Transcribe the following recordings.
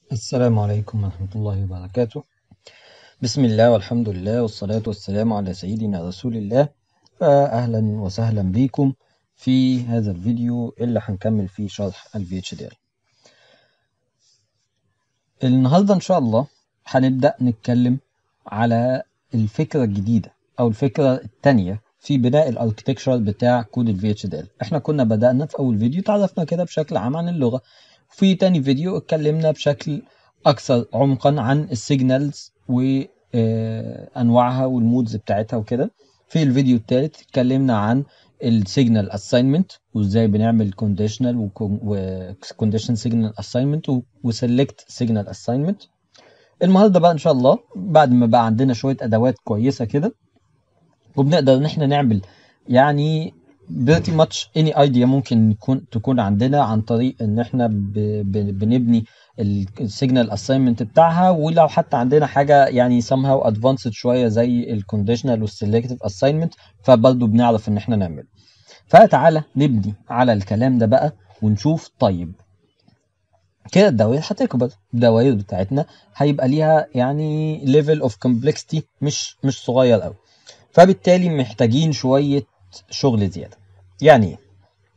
السلام عليكم ورحمة الله وبركاته بسم الله والحمد لله والصلاة والسلام على سيدنا رسول الله فأهلا وسهلا بكم في هذا الفيديو اللي هنكمل فيه شرح ال VHDL النهاردة إن شاء الله هنبدأ نتكلم على الفكرة الجديدة أو الفكرة التانية في بناء الاركتكشر بتاع كود ال VHDL احنا كنا بدأنا في أول فيديو تعرفنا كده بشكل عام عن اللغة في تاني فيديو اتكلمنا بشكل أكثر عمقا عن السيجنالز وأنواعها والمودز بتاعتها وكده في الفيديو الثالث اتكلمنا عن السيجنال اساينمنت وازاي بنعمل كونديشنال وكونديشن سيجنال اساينمنت وسيلكت سيجنال اساينمنت النهارده بقى ان شاء الله بعد ما بقى عندنا شويه ادوات كويسه كده وبنقدر ان احنا نعمل يعني pretty much any idea ممكن يكون تكون عندنا عن طريق ان احنا ب... ب... بنبني السيجنال اساينمنت بتاعها ولو حتى عندنا حاجه يعني somehow advanced شويه زي الكونديشنال والسيلكتيف اساينمنت فبرضه بنعرف ان احنا نعمله فتعالى نبني على الكلام ده بقى ونشوف طيب كده الدوائر هتكبر الدوائر بتاعتنا هيبقى ليها يعني level of complexity مش مش صغير قوي فبالتالي محتاجين شويه شغل زياده يعني ايه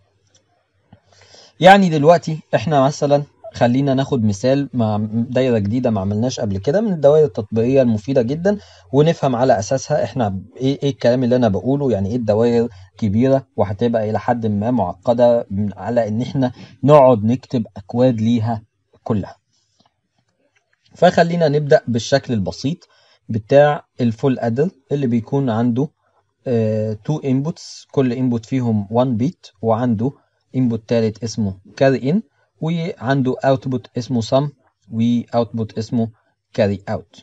يعني دلوقتي احنا مثلا خلينا ناخد مثال مع دايره جديده ما عملناش قبل كده من الدوائر التطبيقيه المفيده جدا ونفهم على اساسها احنا ايه ايه الكلام اللي انا بقوله يعني ايه الدوائر كبيره وهتبقى الى حد ما معقده على ان احنا نقعد نكتب اكواد ليها كلها فخلينا نبدا بالشكل البسيط بتاع الفول ادر اللي بيكون عنده تو uh, انبوتس كل انبوت فيهم 1 بيت وعنده انبوت تالت اسمه carry in وعنده اوتبوت اسمه sum واوتبوت اسمه carry out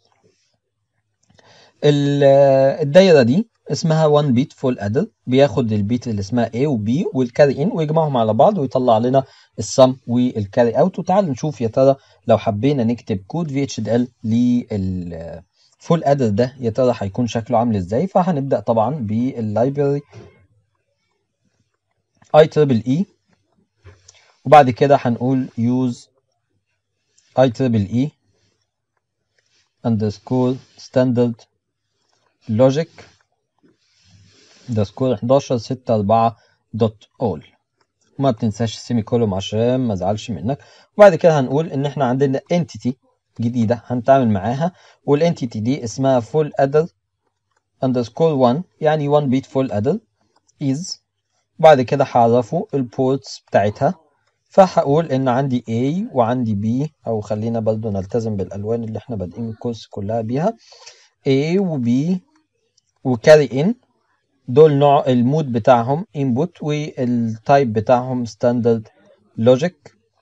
الدايره دي اسمها 1 بيت فول ادر بياخد البيت اللي اسمها A و B والكاري ان ويجمعهم على بعض ويطلع لنا السم والكاري اوت وتعال نشوف يا ترى لو حبينا نكتب كود VHDL لل فول ادر ده يا ترى هيكون شكله عامل ازاي فهنبدا طبعا باللايبراري اي تريبل اي وبعد كده هنقول use اي تريبل اي underscore standard logic underscore 11 6 4 دوت all وما بتنساش السيمي كولوم عشان ما ازعلش منك وبعد كده هنقول ان احنا عندنا entity جديدة هنتعامل معاها والانتيتي دي اسمها full adder underscore 1 يعني 1 bit full adder is بعد كده هعرفه البورتس بتاعتها فهقول ان عندي A وعندي B او خلينا برضو نلتزم بالالوان اللي احنا بادئين الكورس كلها بيها A و B وكاري in دول نوع المود بتاعهم input والتايب بتاعهم standard logic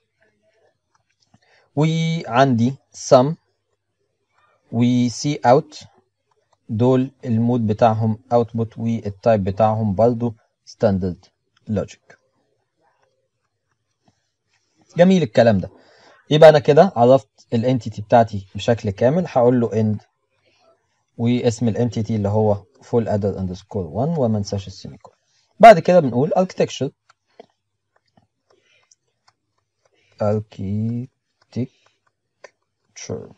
وعندي sum و see out دول المود بتاعهم output والتايب بتاعهم برضو standard logic جميل الكلام ده يبقى انا كده عرفت الانتيتي بتاعتي بشكل كامل هقول له end واسم الانتيتي اللي هو full adder underscore 1 وما انساش السيميكول بعد كده بنقول architecture architecture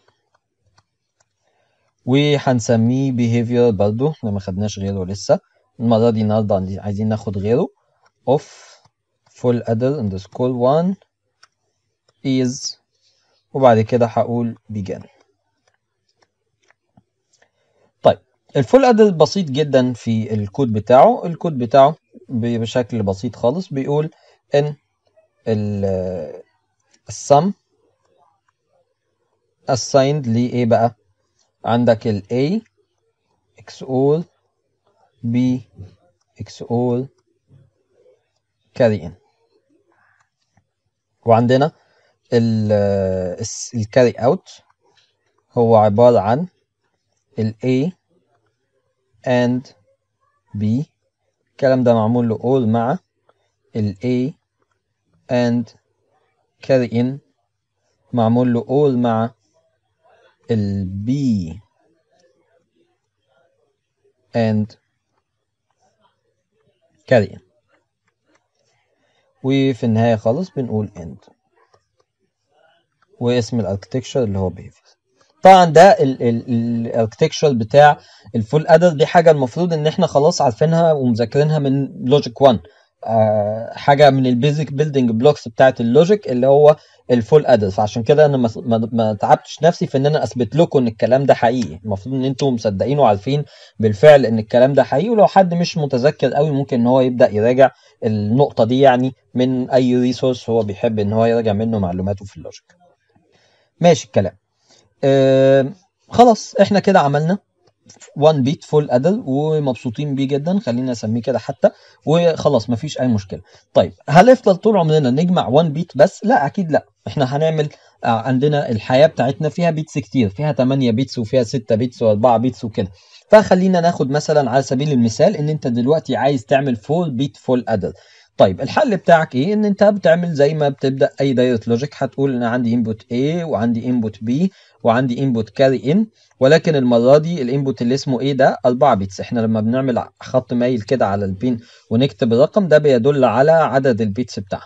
وهنسميه behavior برضو احنا ما خدناش غيره لسه المرة دي النهاردة عايزين ناخد غيره of full adder underscore 1 is وبعد كده هقول begin طيب الفول ادر بسيط جدا في الكود بتاعه الكود بتاعه بشكل بسيط خالص بيقول ان السم assigned لإيه بقى عندك ال A XOR B XOR carry in وعندنا الكاري اوت هو عبارة عن ال A and B الكلام ده معمول له all مع ال A and carry in معمول له all مع ال B and carry in وفي النهاية خالص بنقول end واسم الاركتكشر اللي هو behavior طبعا ده الاركتكشر بتاع الفول ادر دي حاجه المفروض ان احنا خلاص عارفينها ومذاكرينها من لوجيك 1 آه حاجه من البيزك بيلدينج بلوكس بتاعه اللوجيك اللي هو الفول ادر فعشان كده انا ما, ما, ما تعبتش نفسي في ان انا اثبت لكم ان الكلام ده حقيقي المفروض ان انتم مصدقين وعارفين بالفعل ان الكلام ده حقيقي ولو حد مش متذكر قوي ممكن ان هو يبدا يراجع النقطه دي يعني من اي ريسورس هو بيحب ان هو يراجع منه معلوماته في اللوجيك ماشي الكلام آه خلاص احنا كده عملنا 1 بيت فول ادر ومبسوطين بيه جدا خلينا اسميه كده حتى وخلاص مفيش اي مشكله طيب هل يفضل طول عمرنا نجمع 1 بيت بس لا اكيد لا احنا هنعمل عندنا الحياه بتاعتنا فيها بيتس كتير فيها 8 بيتس وفيها 6 بيتس و4 بيتس وكده فخلينا ناخد مثلا على سبيل المثال ان انت دلوقتي عايز تعمل فول بيت فول ادر طيب الحل بتاعك ايه ان انت بتعمل زي ما بتبدا اي دايره لوجيك هتقول انا عندي انبوت A وعندي انبوت B وعندي انبوت كاري ان ولكن المره دي الانبوت اللي اسمه ايه ده 4 بيتس احنا لما بنعمل خط مايل كده على البين ونكتب الرقم ده بيدل على عدد البيتس بتاعها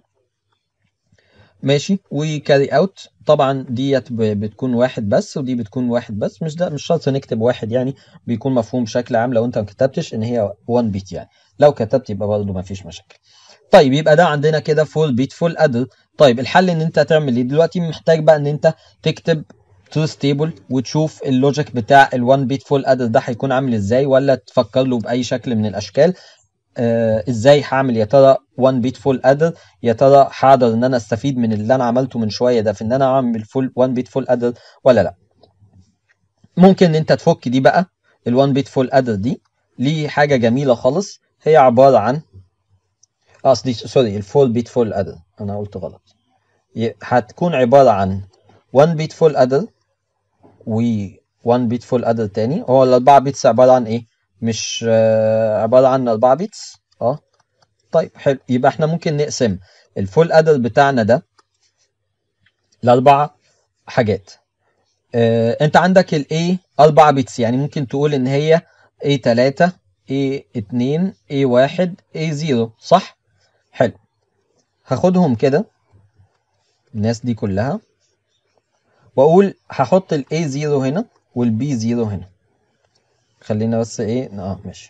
ماشي وكاري اوت طبعا ديت بتكون واحد بس ودي بتكون واحد بس مش ده مش شرط نكتب واحد يعني بيكون مفهوم بشكل عام لو انت ما كتبتش ان هي 1 بيت يعني لو كتبت يبقى برضه ما فيش مشاكل طيب يبقى ده عندنا كده فول بيت فول ادر طيب الحل ان انت هتعمل ايه دلوقتي محتاج بقى ان انت تكتب تروث تيبل وتشوف اللوجيك بتاع ال1 بيت فول ادر ده هيكون عامل ازاي ولا تفكر له باي شكل من الاشكال آه ازاي هعمل يا ترى 1 بيت فول ادر يا ترى هقدر ان انا استفيد من اللي انا عملته من شويه ده في ان انا اعمل فول 1 بيت فول ادر ولا لا ممكن ان انت تفك دي بقى ال1 بيت فول ادر دي ليه حاجه جميله خالص هي عباره عن قصدي سوري الفول بيت فول ادر انا قلت غلط هتكون عباره عن 1 بيت فول ادر و 1 بيت فول ادر تاني هو الاربعه بيتس عباره عن ايه مش آه عباره عن 4 بيتس اه طيب حلو يبقى احنا ممكن نقسم الفول ادر بتاعنا ده لاربع حاجات آه انت عندك الاي 4 بيتس يعني ممكن تقول ان هي A3 A2 A1 A0 صح حلو هاخدهم كده الناس دي كلها واقول هحط ال A0 هنا وال B0 هنا خلينا بس ايه اه ماشي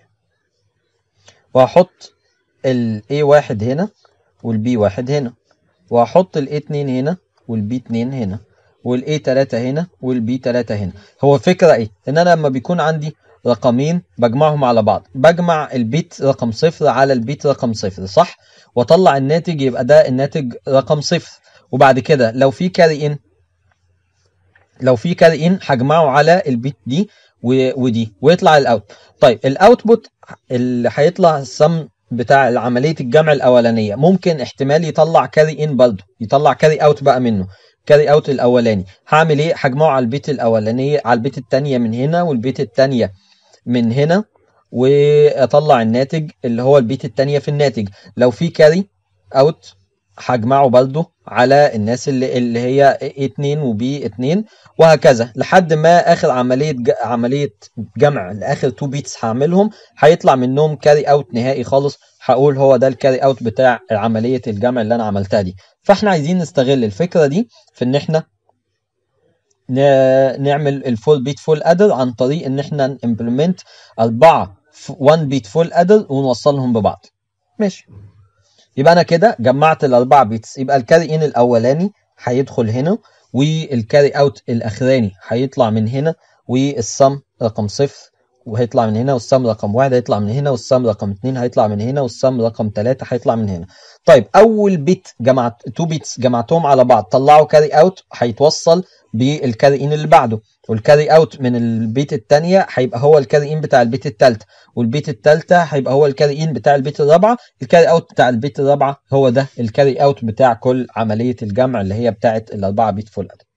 وهحط ال A1 هنا وال B1 هنا وهحط ال A2 هنا وال B2 هنا وال A3 هنا وال B3 هنا هو الفكرة ايه ان انا لما بيكون عندي رقمين بجمعهم على بعض بجمع البيت رقم صفر على البيت رقم صفر صح واطلع الناتج يبقى ده الناتج رقم صفر وبعد كده لو في كاري ان لو في كاري ان هجمعه على البيت دي ودي ويطلع الاوت طيب الاوتبوت اللي هيطلع السم بتاع عمليه الجمع الاولانيه ممكن احتمال يطلع كاري ان برضه يطلع كاري اوت بقى منه كاري اوت الاولاني هعمل ايه هجمعه على البيت الاولانيه على البيت الثانيه من هنا والبيت الثانيه من هنا واطلع الناتج اللي هو البيت الثانيه في الناتج لو في كاري اوت هجمعه برضه على الناس اللي اللي هي A2 وبي 2 وهكذا لحد ما اخر عمليه ج... عمليه جمع لاخر 2 بيتس هعملهم هيطلع منهم كاري اوت نهائي خالص هقول هو ده الكاري اوت بتاع عمليه الجمع اللي انا عملتها دي فاحنا عايزين نستغل الفكره دي في ان احنا ن... نعمل الفول بيت فول ادر عن طريق ان احنا امبلمنت اربعه 1 بيت فول ادر ونوصلهم ببعض ماشي يبقى انا كده جمعت الاربعه بيتس يبقى الكاري ان الاولاني هيدخل هنا والكاري اوت الاخراني هيطلع من هنا والسم رقم صفر وهيطلع من هنا والسم رقم واحد هيطلع من هنا والسم رقم اتنين هيطلع من هنا والسم رقم تلاتة هيطلع من هنا طيب اول بيت جمعت تو بيتس جمعتهم على بعض طلعوا كاري اوت هيتوصل بالكاري ان اللي بعده والكاري اوت من البيت الثانيه هيبقى هو الكاري ان بتاع البيت الثالث والبيت الثالثه هيبقى هو الكاري ان بتاع البيت الرابعه الكاري اوت بتاع البيت الرابعه هو ده الكاري اوت بتاع كل عمليه الجمع اللي هي بتاعه الاربعه بيت فول ادر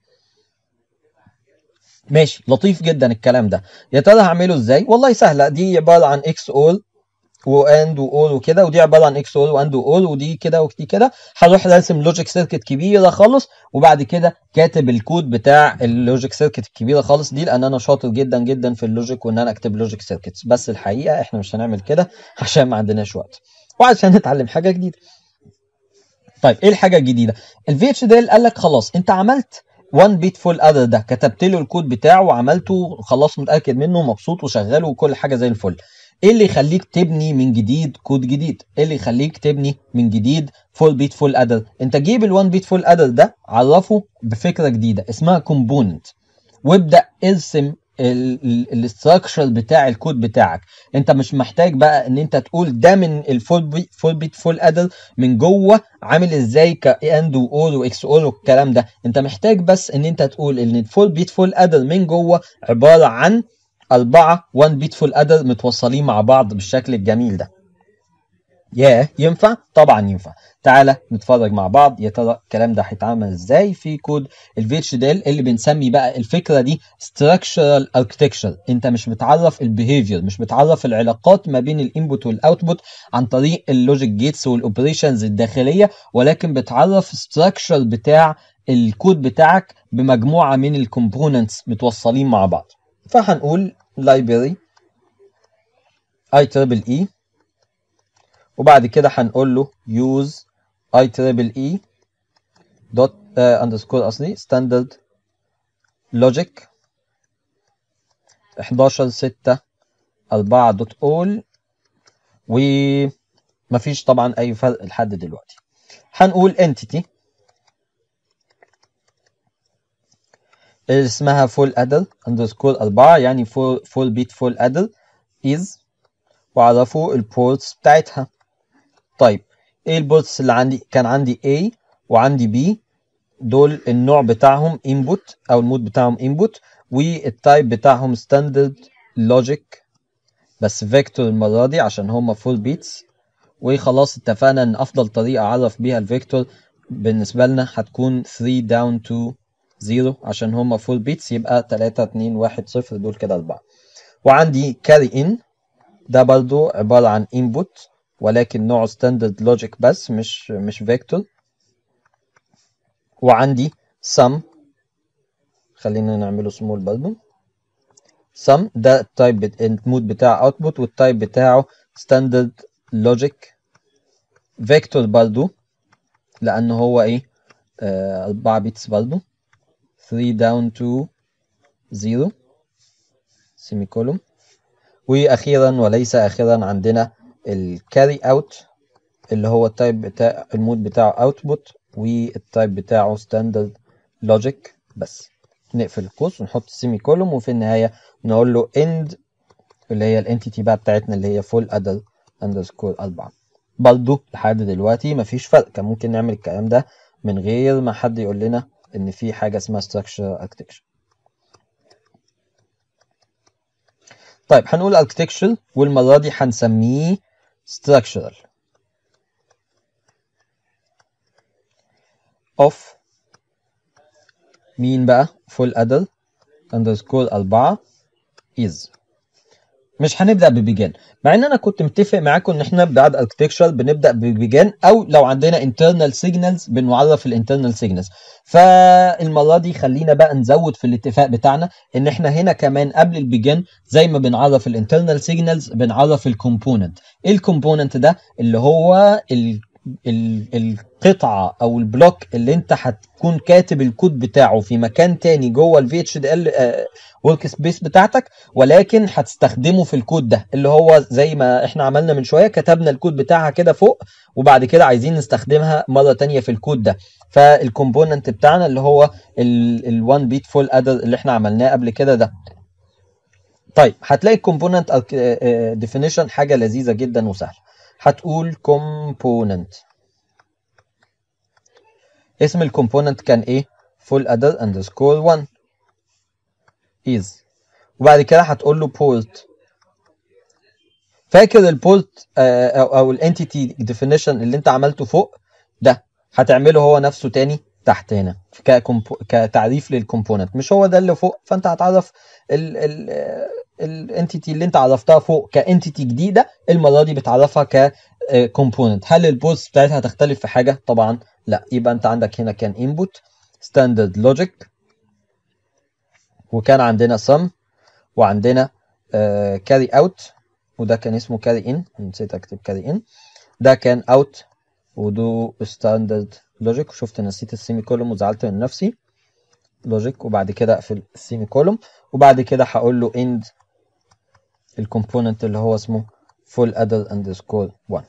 ماشي لطيف جدا الكلام ده يا ترى هعمله ازاي والله سهله دي عباره عن اكس اول واند واور وكده ودي عباره عن اكس اور واند واور ودي كده ودي كده هروح راسم لوجيك سيركت كبيره خالص وبعد كده كاتب الكود بتاع اللوجيك سيركت الكبيره خالص دي لان انا شاطر جدا جدا في اللوجيك وان انا اكتب لوجيك سيركتس بس الحقيقه احنا مش هنعمل كده عشان ما عندناش وقت وعشان نتعلم حاجه جديده طيب ايه الحاجه الجديده الفي اتش دي ال قال لك خلاص انت عملت 1 بيت فول ادر ده كتبت له الكود بتاعه وعملته خلاص متاكد منه مبسوط وشغال وكل حاجه زي الفل ايه اللي يخليك تبني من جديد كود جديد ايه اللي يخليك تبني من جديد فول بيت فول ادر انت جيب ال1 بيت فول ادر ده عرفه بفكره جديده اسمها كومبوننت وابدا ارسم الاستراكشر بتاع الكود بتاعك انت مش محتاج بقى ان انت تقول ده من الفول بيت فول بيت فول ادر من جوه عامل ازاي كاند واور واكس اور والكلام ده انت محتاج بس ان انت تقول ان الفول بيت فول ادر من جوه عباره عن أربعة 1 بيت فول ادر متوصلين مع بعض بالشكل الجميل ده ياه ينفع؟ طبعا ينفع تعالى نتفرج مع بعض يا ترى الكلام ده هيتعمل ازاي في كود الفيتش ديل اللي بنسمي بقى الفكره دي structural architecture انت مش بتعرف البيهيفير مش بتعرف العلاقات ما بين الانبوت والاوتبوت عن طريق اللوجيك جيتس والاوبريشنز الداخليه ولكن بتعرف structure بتاع الكود بتاعك بمجموعه من الكومبوننتس متوصلين مع بعض فهنقول library اي تريبل اي وبعد كده هنقول له use i triple e dot uh, underscore اصلي standard logic 11 6 4 دوت all ومفيش طبعا اي فرق لحد دلوقتي هنقول entity اللي اسمها full adder underscore 4 يعني full, full bit full adder is وعرفوا البورتس بتاعتها طيب ايه البورتس اللي عندي كان عندي A وعندي B دول النوع بتاعهم input او المود بتاعهم input والتايب بتاعهم standard logic بس فيكتور المرة دي عشان هما full bits وخلاص اتفقنا ان افضل طريقة اعرف بيها الفيكتور بالنسبة لنا هتكون 3 down to 0 عشان هما full bits يبقى 3 2 1 0 دول كده 4 وعندي carry in ده برضو عبارة عن input ولكن نوعه ستاندرد لوجيك بس مش مش فيكتور وعندي sum خلينا نعمله سمول برضو sum ده التايب المود بتاع اوتبوت والتايب بتاعه ستاندرد لوجيك فيكتور برضو لانه هو ايه آه 4 بيتس برضو 3 down to 0 سيمي كولوم واخيرا وليس اخيرا عندنا الكاري اوت اللي هو التايب بتاع المود بتاعه اوتبوت والتايب بتاعه ستاندرد لوجيك بس نقفل القوس ونحط السيمي كولوم وفي النهايه نقول له end اللي هي الانتيتي بقى بتاعتنا اللي هي فول ادر اندرسكور 4 برضه لحد دلوقتي مفيش فرق كان ممكن نعمل الكلام ده من غير ما حد يقول لنا ان في حاجه اسمها structure architecture طيب هنقول architecture والمره دي هنسميه structural of مين بقى full adder underscore 4 is مش هنبدا ببيجان مع ان انا كنت متفق معاكم ان احنا بعد اركتكشر بنبدا ببيجان او لو عندنا internal signals بنعرف الانترنال signals فالمره دي خلينا بقى نزود في الاتفاق بتاعنا ان احنا هنا كمان قبل البيجان زي ما بنعرف الانترنال signals بنعرف الكومبوننت ايه الكومبوننت ده اللي هو ال ال القطعه او البلوك اللي انت هتكون كاتب الكود بتاعه في مكان تاني جوه الفي اتش دي ال ورك سبيس بتاعتك ولكن هتستخدمه في الكود ده اللي هو زي ما احنا عملنا من شويه كتبنا الكود بتاعها كده فوق وبعد كده عايزين نستخدمها مره تانية في الكود ده فالكومبوننت بتاعنا اللي هو ال1 بيت فول ادر اللي احنا عملناه قبل كده ده طيب هتلاقي الكومبوننت ديفينيشن حاجه لذيذه جدا وسهله هتقول component اسم الكومبوننت كان ايه full adder underscore 1 is وبعد كده هتقول له port فاكر البورت او, أو الانتيتي ديفينيشن اللي انت عملته فوق ده هتعمله هو نفسه تاني تحت هنا كتعريف للكومبوننت مش هو ده اللي فوق فانت هتعرف الانتيتي اللي انت عرفتها فوق كانتيتي جديده المره دي بتعرفها ككومبوننت هل البورتس بتاعتها هتختلف في حاجه طبعا لا يبقى انت عندك هنا كان input standard logic وكان عندنا sum وعندنا uh, carry out وده كان اسمه carry in نسيت اكتب carry in ده كان out ودو ستاندرد لوجيك وشفت نسيت السيمي كولوم وزعلت من نفسي لوجيك وبعد كده اقفل السيمي كولوم وبعد كده هقول له end الكومبوننت اللي هو اسمه full adder underscore 1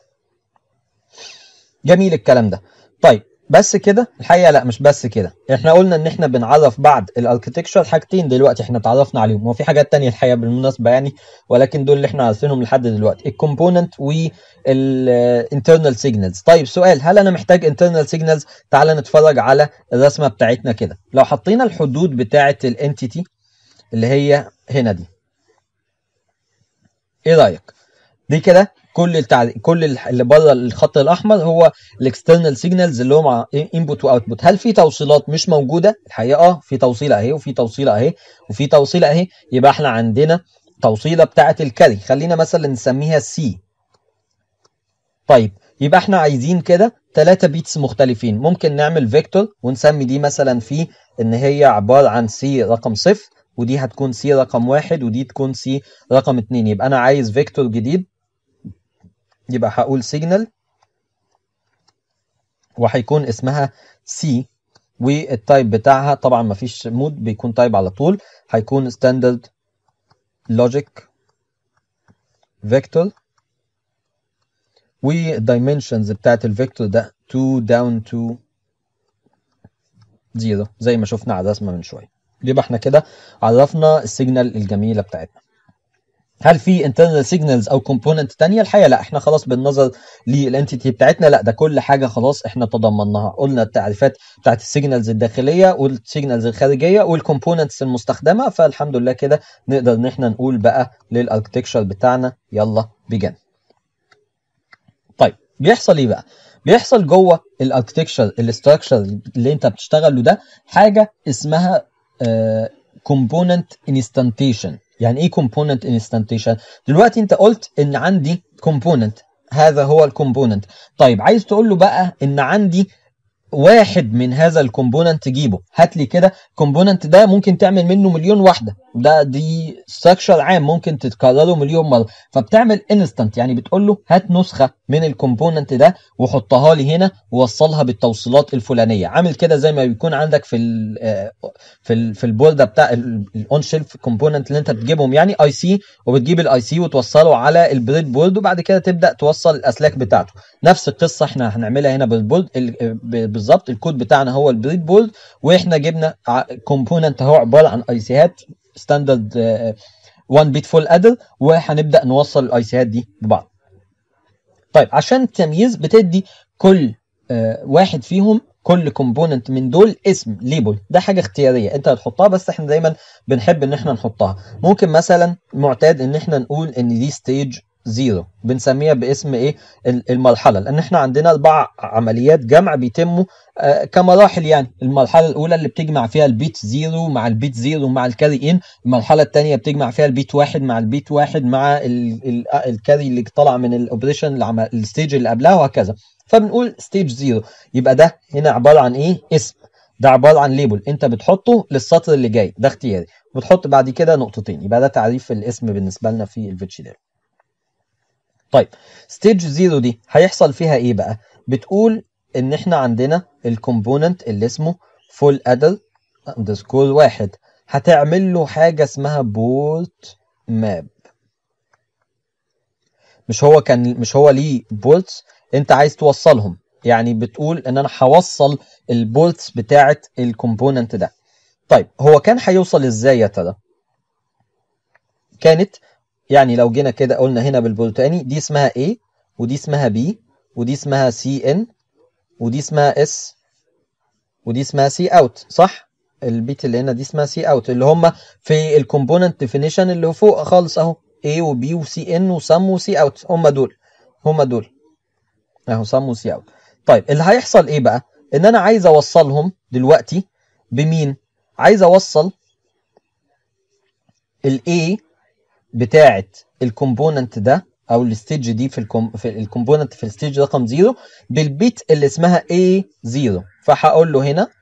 جميل الكلام ده طيب بس كده الحقيقه لا مش بس كده احنا قلنا ان احنا بنعرف بعد الاركتكشر حاجتين دلوقتي احنا اتعرفنا عليهم وفي حاجات تانية الحقيقه بالمناسبه يعني ولكن دول اللي احنا عارفينهم لحد دلوقتي الكومبوننت والانترنال سيجنالز طيب سؤال هل انا محتاج انترنال سيجنالز تعال نتفرج على الرسمه بتاعتنا كده لو حطينا الحدود بتاعه الانتيتي اللي هي هنا دي ايه رايك دي كده كل التعريف كل اللي بره الخط الاحمر هو الاكسترنال سيجنالز اللي هو مع انبوت واوتبوت هل في توصيلات مش موجوده الحقيقه اه في توصيله اهي وفي توصيله اهي وفي توصيله اهي يبقى احنا عندنا توصيله بتاعه الكاري خلينا مثلا نسميها سي طيب يبقى احنا عايزين كده ثلاثة بيتس مختلفين ممكن نعمل فيكتور ونسمي دي مثلا في ان هي عباره عن سي رقم صفر ودي هتكون سي رقم واحد ودي تكون سي رقم اتنين يبقى انا عايز فيكتور جديد يبقى هقول سيجنال وهيكون اسمها سي والتايب بتاعها طبعا مفيش مود بيكون تايب على طول هيكون ستاندرد لوجيك فيكتور والدايمنشنز بتاعت الفيكتور ده 2 داون تو 0 زي ما شفنا على الرسمه من شويه يبقى احنا كده عرفنا السيجنال الجميله بتاعتنا هل في internal signals او component تانية الحقيقه لا احنا خلاص بالنظر للانتيتي بتاعتنا لا ده كل حاجه خلاص احنا تضمناها قلنا التعريفات بتاعت السيجنالز الداخليه والسيجنالز الخارجيه والكومبوننتس المستخدمه فالحمد لله كده نقدر ان احنا نقول بقى للاركتكشر بتاعنا يلا بيجن طيب بيحصل ايه بقى بيحصل جوه الاركتكشر الاستراكشر اللي انت بتشتغله ده حاجه اسمها كومبوننت انستنتيشن يعني ايه كومبوننت انستنتيشن دلوقتي انت قلت ان عندي كومبوننت هذا هو الكومبوننت طيب عايز تقول له بقى ان عندي واحد من هذا الكومبوننت جيبه هات لي كده الكومبوننت ده ممكن تعمل منه مليون واحده ده دي ستراكشر عام ممكن تتكرره مليون مره فبتعمل انستنت يعني بتقول له هات نسخه من الكومبوننت ده وحطها لي هنا ووصلها بالتوصيلات الفلانيه عامل كده زي ما بيكون عندك في ال في ال في البورده بتاع الاون شيلف كومبوننت اللي انت بتجيبهم يعني اي سي وبتجيب الاي سي وتوصله على البريد بورد وبعد كده تبدا توصل الاسلاك بتاعته نفس القصه احنا هنعملها هنا بالبورد بالظبط الكود بتاعنا هو البريد بورد واحنا جبنا كومبوننت اهو عباره عن اي سيات ستاندرد 1 بيت فول ادر وهنبدا نوصل الاي سيات دي ببعض طيب عشان التمييز بتدي كل واحد فيهم كل كومبوننت من دول اسم ليبل ده حاجه اختياريه انت هتحطها بس احنا دايما بنحب ان احنا نحطها ممكن مثلا معتاد ان احنا نقول ان دي ستيج زيرو بنسميها باسم ايه المرحله لان احنا عندنا اربع عمليات جمع بيتموا آه كمراحل يعني المرحله الاولى اللي بتجمع فيها البيت زيرو مع البيت زيرو مع الكاري ان المرحله الثانيه بتجمع فيها البيت واحد مع البيت واحد مع ال ال الكاري اللي طلع من الاوبريشن الستيج اللي قبلها وهكذا فبنقول ستيج زيرو يبقى ده هنا عباره عن ايه اسم ده عباره عن ليبل انت بتحطه للسطر اللي جاي ده اختياري بتحط بعد كده نقطتين يبقى ده تعريف الاسم بالنسبه لنا في الفيتشيدال طيب ستيج زيرو دي هيحصل فيها ايه بقى بتقول ان احنا عندنا الكومبوننت اللي اسمه فول ادر اندرسكور واحد هتعمل له حاجه اسمها بورت ماب مش هو كان مش هو ليه بورتس انت عايز توصلهم يعني بتقول ان انا هوصل البورتس بتاعه الكومبوننت ده طيب هو كان هيوصل ازاي يا ترى كانت يعني لو جينا كده قلنا هنا بالبرتقاني دي اسمها A ودي اسمها B ودي اسمها CN ودي اسمها S ودي اسمها C out صح؟ البيت اللي هنا دي اسمها C out اللي هم في الكومبوننت ديفينيشن اللي فوق خالص اهو A و B و CN و sum و C out هم دول هم دول اهو sum و C out طيب اللي هيحصل ايه بقى؟ ان انا عايز اوصلهم دلوقتي بمين؟ عايز اوصل ال A بتاعه الكومبوننت ده او الستيج دي في الكم في الكومبوننت في الستيج رقم 0 بالبيت اللي اسمها A0 فهقول له هنا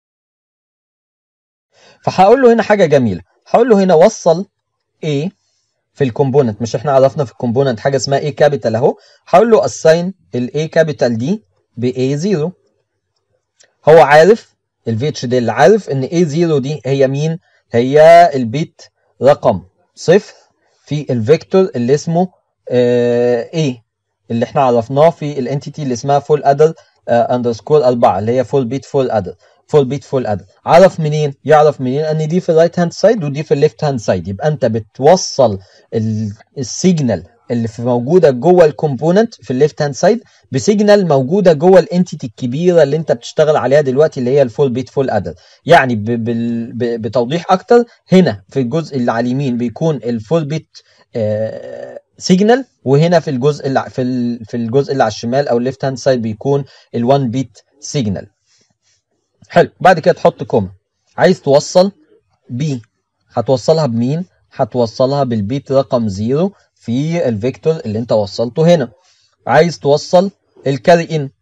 فهقول له هنا حاجه جميله هقول له هنا وصل A في الكومبوننت مش احنا عرفنا في الكومبوننت حاجه اسمها A كابيتال اهو هقول له assign ال A كابيتال دي ب A0 هو عارف ال VHDL عارف ان A0 دي هي مين هي البيت رقم صفر في الفيكتور اللي اسمه آه A اللي احنا عرفناه في الانتيتي اللي اسمها فول ادر اندرسكور 4 اللي هي فول بيت فول ادر فول بيت فول ادر عرف منين يعرف منين ان دي في الرايت هاند سايد ودي في الليفت هاند سايد يبقى انت بتوصل السيجنال اللي في موجوده جوه الكومبوننت في الليفت هاند سايد بسيجنال موجوده جوه الانتيتي الكبيره اللي انت بتشتغل عليها دلوقتي اللي هي الفول بيت فول ادر يعني ب ب ب بتوضيح اكتر هنا في الجزء اللي على اليمين بيكون الفول بيت آه سيجنال وهنا في الجزء اللي في ال- في الجزء اللي على الشمال او الليفت هاند سايد بيكون ال1 بيت سيجنال حلو بعد كده تحط كوما عايز توصل بي هتوصلها بمين هتوصلها بالبيت رقم زيرو في الفيكتور اللي انت وصلته هنا عايز توصل الكاري ان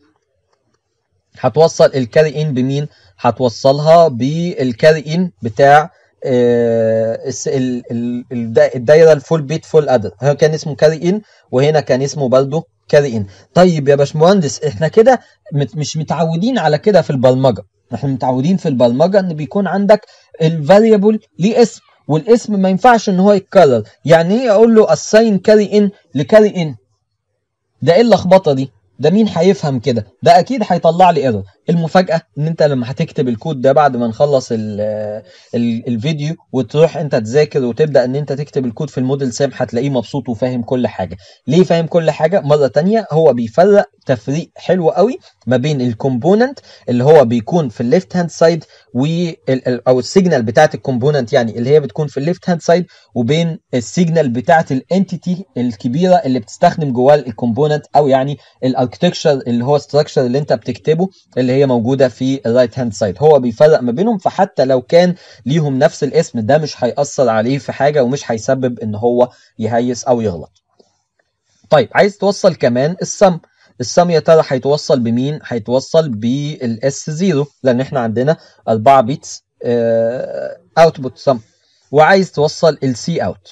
هتوصل الكاري ان بمين هتوصلها بالكاري ان بتاع آه، الس- ال- ال- الدا- الدايره الفول بيت فول ادر هو كان اسمه كاري ان وهنا كان اسمه برضه كاري ان طيب يا باشمهندس احنا كده مت- مش متعودين على كده في البرمجه احنا متعودين في البرمجه ان بيكون عندك الفاريبل ليه اسم والاسم ما ينفعش ان هو يتكرر يعني ايه اقول له assign carry in لكاري ان ده ايه اللخبطه دي ده مين هيفهم كده ده اكيد هيطلع لي ايرور المفاجاه ان انت لما هتكتب الكود ده بعد ما نخلص ال ال الفيديو وتروح انت تذاكر وتبدا ان انت تكتب الكود في الموديل سام هتلاقيه مبسوط وفاهم كل حاجه ليه فاهم كل حاجه مره تانية هو بيفرق تفريق حلو قوي ما بين الكومبوننت اللي هو بيكون في الليفت هاند سايد او السيجنال بتاعت الكومبوننت يعني اللي هي بتكون في الليفت هاند سايد وبين السيجنال بتاعت الانتيتي الكبيره اللي بتستخدم جواه الكومبوننت او يعني الاركتكشر اللي هو ستراكشر اللي انت بتكتبه اللي هي موجوده في الرايت هاند سايد هو بيفرق ما بينهم فحتى لو كان ليهم نفس الاسم ده مش هيأثر عليه في حاجه ومش هيسبب ان هو يهيس او يغلط طيب عايز توصل كمان السم السم يا ترى هيتوصل بمين هيتوصل بالاس 0 لان احنا عندنا 4 بيتس اوتبوت سم وعايز توصل السي اوت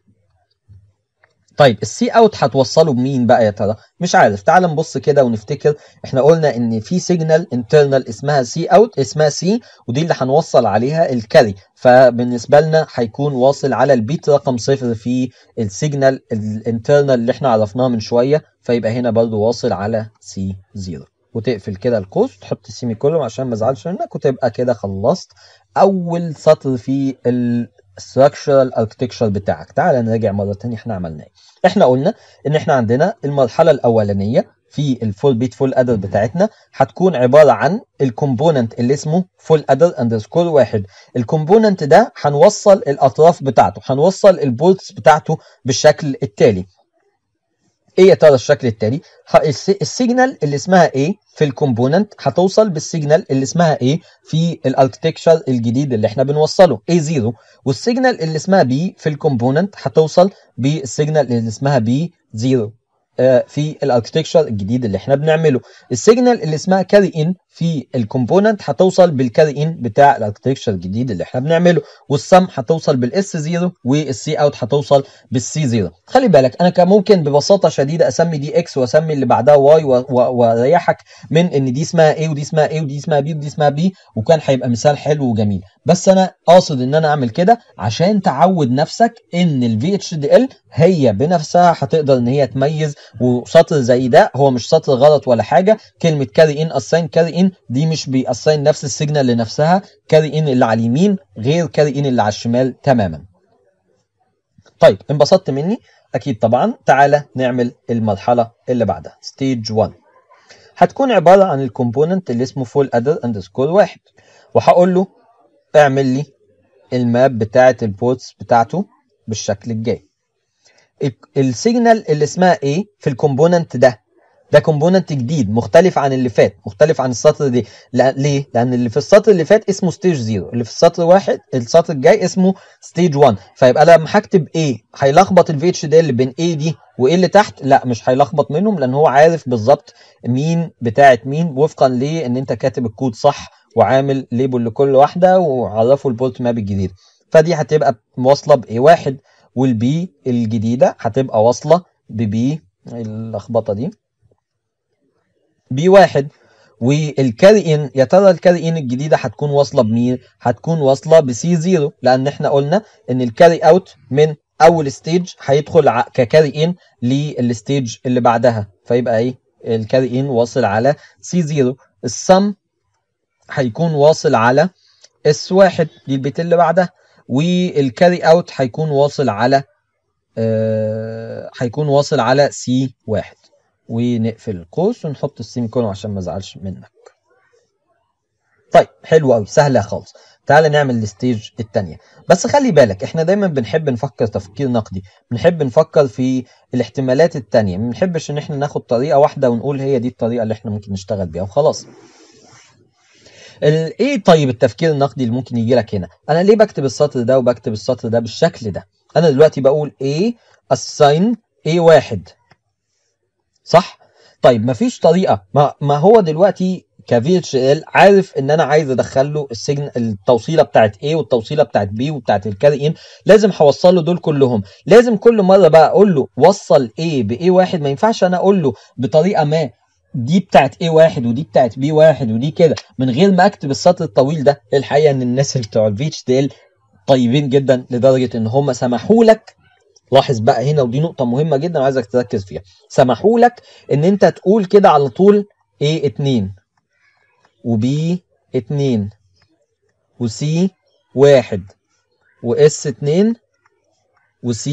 طيب السي اوت هتوصله بمين بقى يا ترى مش عارف تعال نبص كده ونفتكر احنا قلنا ان في سيجنال انترنال اسمها سي اوت اسمها سي ودي اللي هنوصل عليها الكاري فبالنسبه لنا هيكون واصل على البيت رقم صفر في السيجنال الانترنال اللي احنا عرفناه من شويه فيبقى هنا برضو واصل على سي 0 وتقفل كده القوس وتحط السيمي كولوم عشان ما ازعلش منك وتبقى كده خلصت اول سطر في الستراكشرال اركتكشر بتاعك تعال نراجع مره تانية احنا عملنا ايه احنا قلنا ان احنا عندنا المرحله الاولانيه في الفول بيت فول ادر بتاعتنا هتكون عباره عن الكومبوننت اللي اسمه فول ادر اندرسكور واحد الكومبوننت ده هنوصل الاطراف بتاعته هنوصل البولتس بتاعته بالشكل التالي ايه يا ترى الشكل التالي ه- الس- السيجنال اللي اسمها A في الكومبوننت هتوصل بالسيجنال اللي اسمها A في الاركتكشر الجديد اللي احنا بنوصله A0 والسيجنال اللي اسمها B في الكومبوننت هتوصل بالسيجنال اللي اسمها B0 آه، في الاركتكشر الجديد اللي احنا بنعمله السيجنال اللي اسمها كاري ان في الكومبوننت هتوصل بالكاري ان بتاع الاركتكشر الجديد اللي احنا بنعمله والسم هتوصل بالاس 0 والسي اوت هتوصل بالسي 0 خلي بالك انا كان ممكن ببساطه شديده اسمي دي اكس واسمي اللي بعدها واي واريحك من ان دي اسمها ايه ودي اسمها ايه ودي اسمها بي ودي اسمها بي وكان هيبقى مثال حلو وجميل بس انا قاصد ان انا اعمل كده عشان تعود نفسك ان الفي اتش دي ال هي بنفسها هتقدر ان هي تميز وسطر زي ده هو مش سطر غلط ولا حاجه كلمه كاري ان اساين كاري ان دي مش بيأساين نفس السيجنال لنفسها كاري ان اللي على اليمين غير كاري ان اللي على الشمال تماما طيب انبسطت مني اكيد طبعا تعالى نعمل المرحله اللي بعدها ستيج 1 هتكون عباره عن الكومبوننت اللي اسمه فول ادر اندرسكور واحد وهقول له اعمل لي الماب بتاعه البورتس بتاعته بالشكل الجاي السيجنال اللي اسمها ايه في الكومبوننت ده ده كومبوننت جديد مختلف عن اللي فات مختلف عن السطر دي لا ليه لان اللي في السطر اللي فات اسمه ستيج 0 اللي في السطر واحد السطر الجاي اسمه ستيج 1 فيبقى لما هكتب ايه هيلخبط الفي اتش دي اللي بين ايه دي وايه اللي تحت لا مش هيلخبط منهم لان هو عارف بالظبط مين بتاعه مين وفقا لان انت كاتب الكود صح وعامل ليبل لكل واحده وعرفه البولت ماب الجديد فدي هتبقى واصله ب واحد والبي الجديده هتبقى واصله ببي اللخبطه دي بي واحد والكاري ان يا ترى الكاري ان الجديده هتكون واصله بمين؟ هتكون واصله بسي 0 لان احنا قلنا ان الكاري اوت من اول ستيج هيدخل ككاري ان للستيج اللي بعدها فيبقى ايه؟ الكاري ان واصل على سي 0 السم هيكون واصل على اس واحد دي البيت اللي بعدها والكاري اوت هيكون واصل على آه هيكون واصل على سي واحد ونقفل القوس ونحط السيمي كولون عشان ما ازعلش منك طيب حلو قوي سهله خالص تعال نعمل الستيج الثانيه بس خلي بالك احنا دايما بنحب نفكر تفكير نقدي بنحب نفكر في الاحتمالات الثانيه ما بنحبش ان احنا ناخد طريقه واحده ونقول هي دي الطريقه اللي احنا ممكن نشتغل بيها وخلاص ايه طيب التفكير النقدي اللي ممكن يجي لك هنا انا ليه بكتب السطر ده وبكتب السطر ده بالشكل ده انا دلوقتي بقول ايه assign ايه واحد صح طيب مفيش طريقه ما, ما هو دلوقتي كفي اتش ال عارف ان انا عايز ادخل له السجن التوصيله بتاعت A والتوصيله بتاعت B وبتاعت الكاري ان لازم هوصل له دول كلهم لازم كل مره بقى اقول له وصل A ب A واحد ما ينفعش انا اقول له بطريقه ما دي بتاعت A واحد ودي بتاعت B واحد ودي كده من غير ما اكتب السطر الطويل ده الحقيقه ان الناس اللي بتوع الفي اتش ال طيبين جدا لدرجه ان هم سمحوا لك لاحظ بقى هنا ودي نقطة مهمة جدا وعايزك تركز فيها سمحوا لك ان انت تقول كده على طول A 2 وB 2 وC 1 وS 2 وC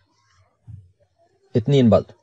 2 برضه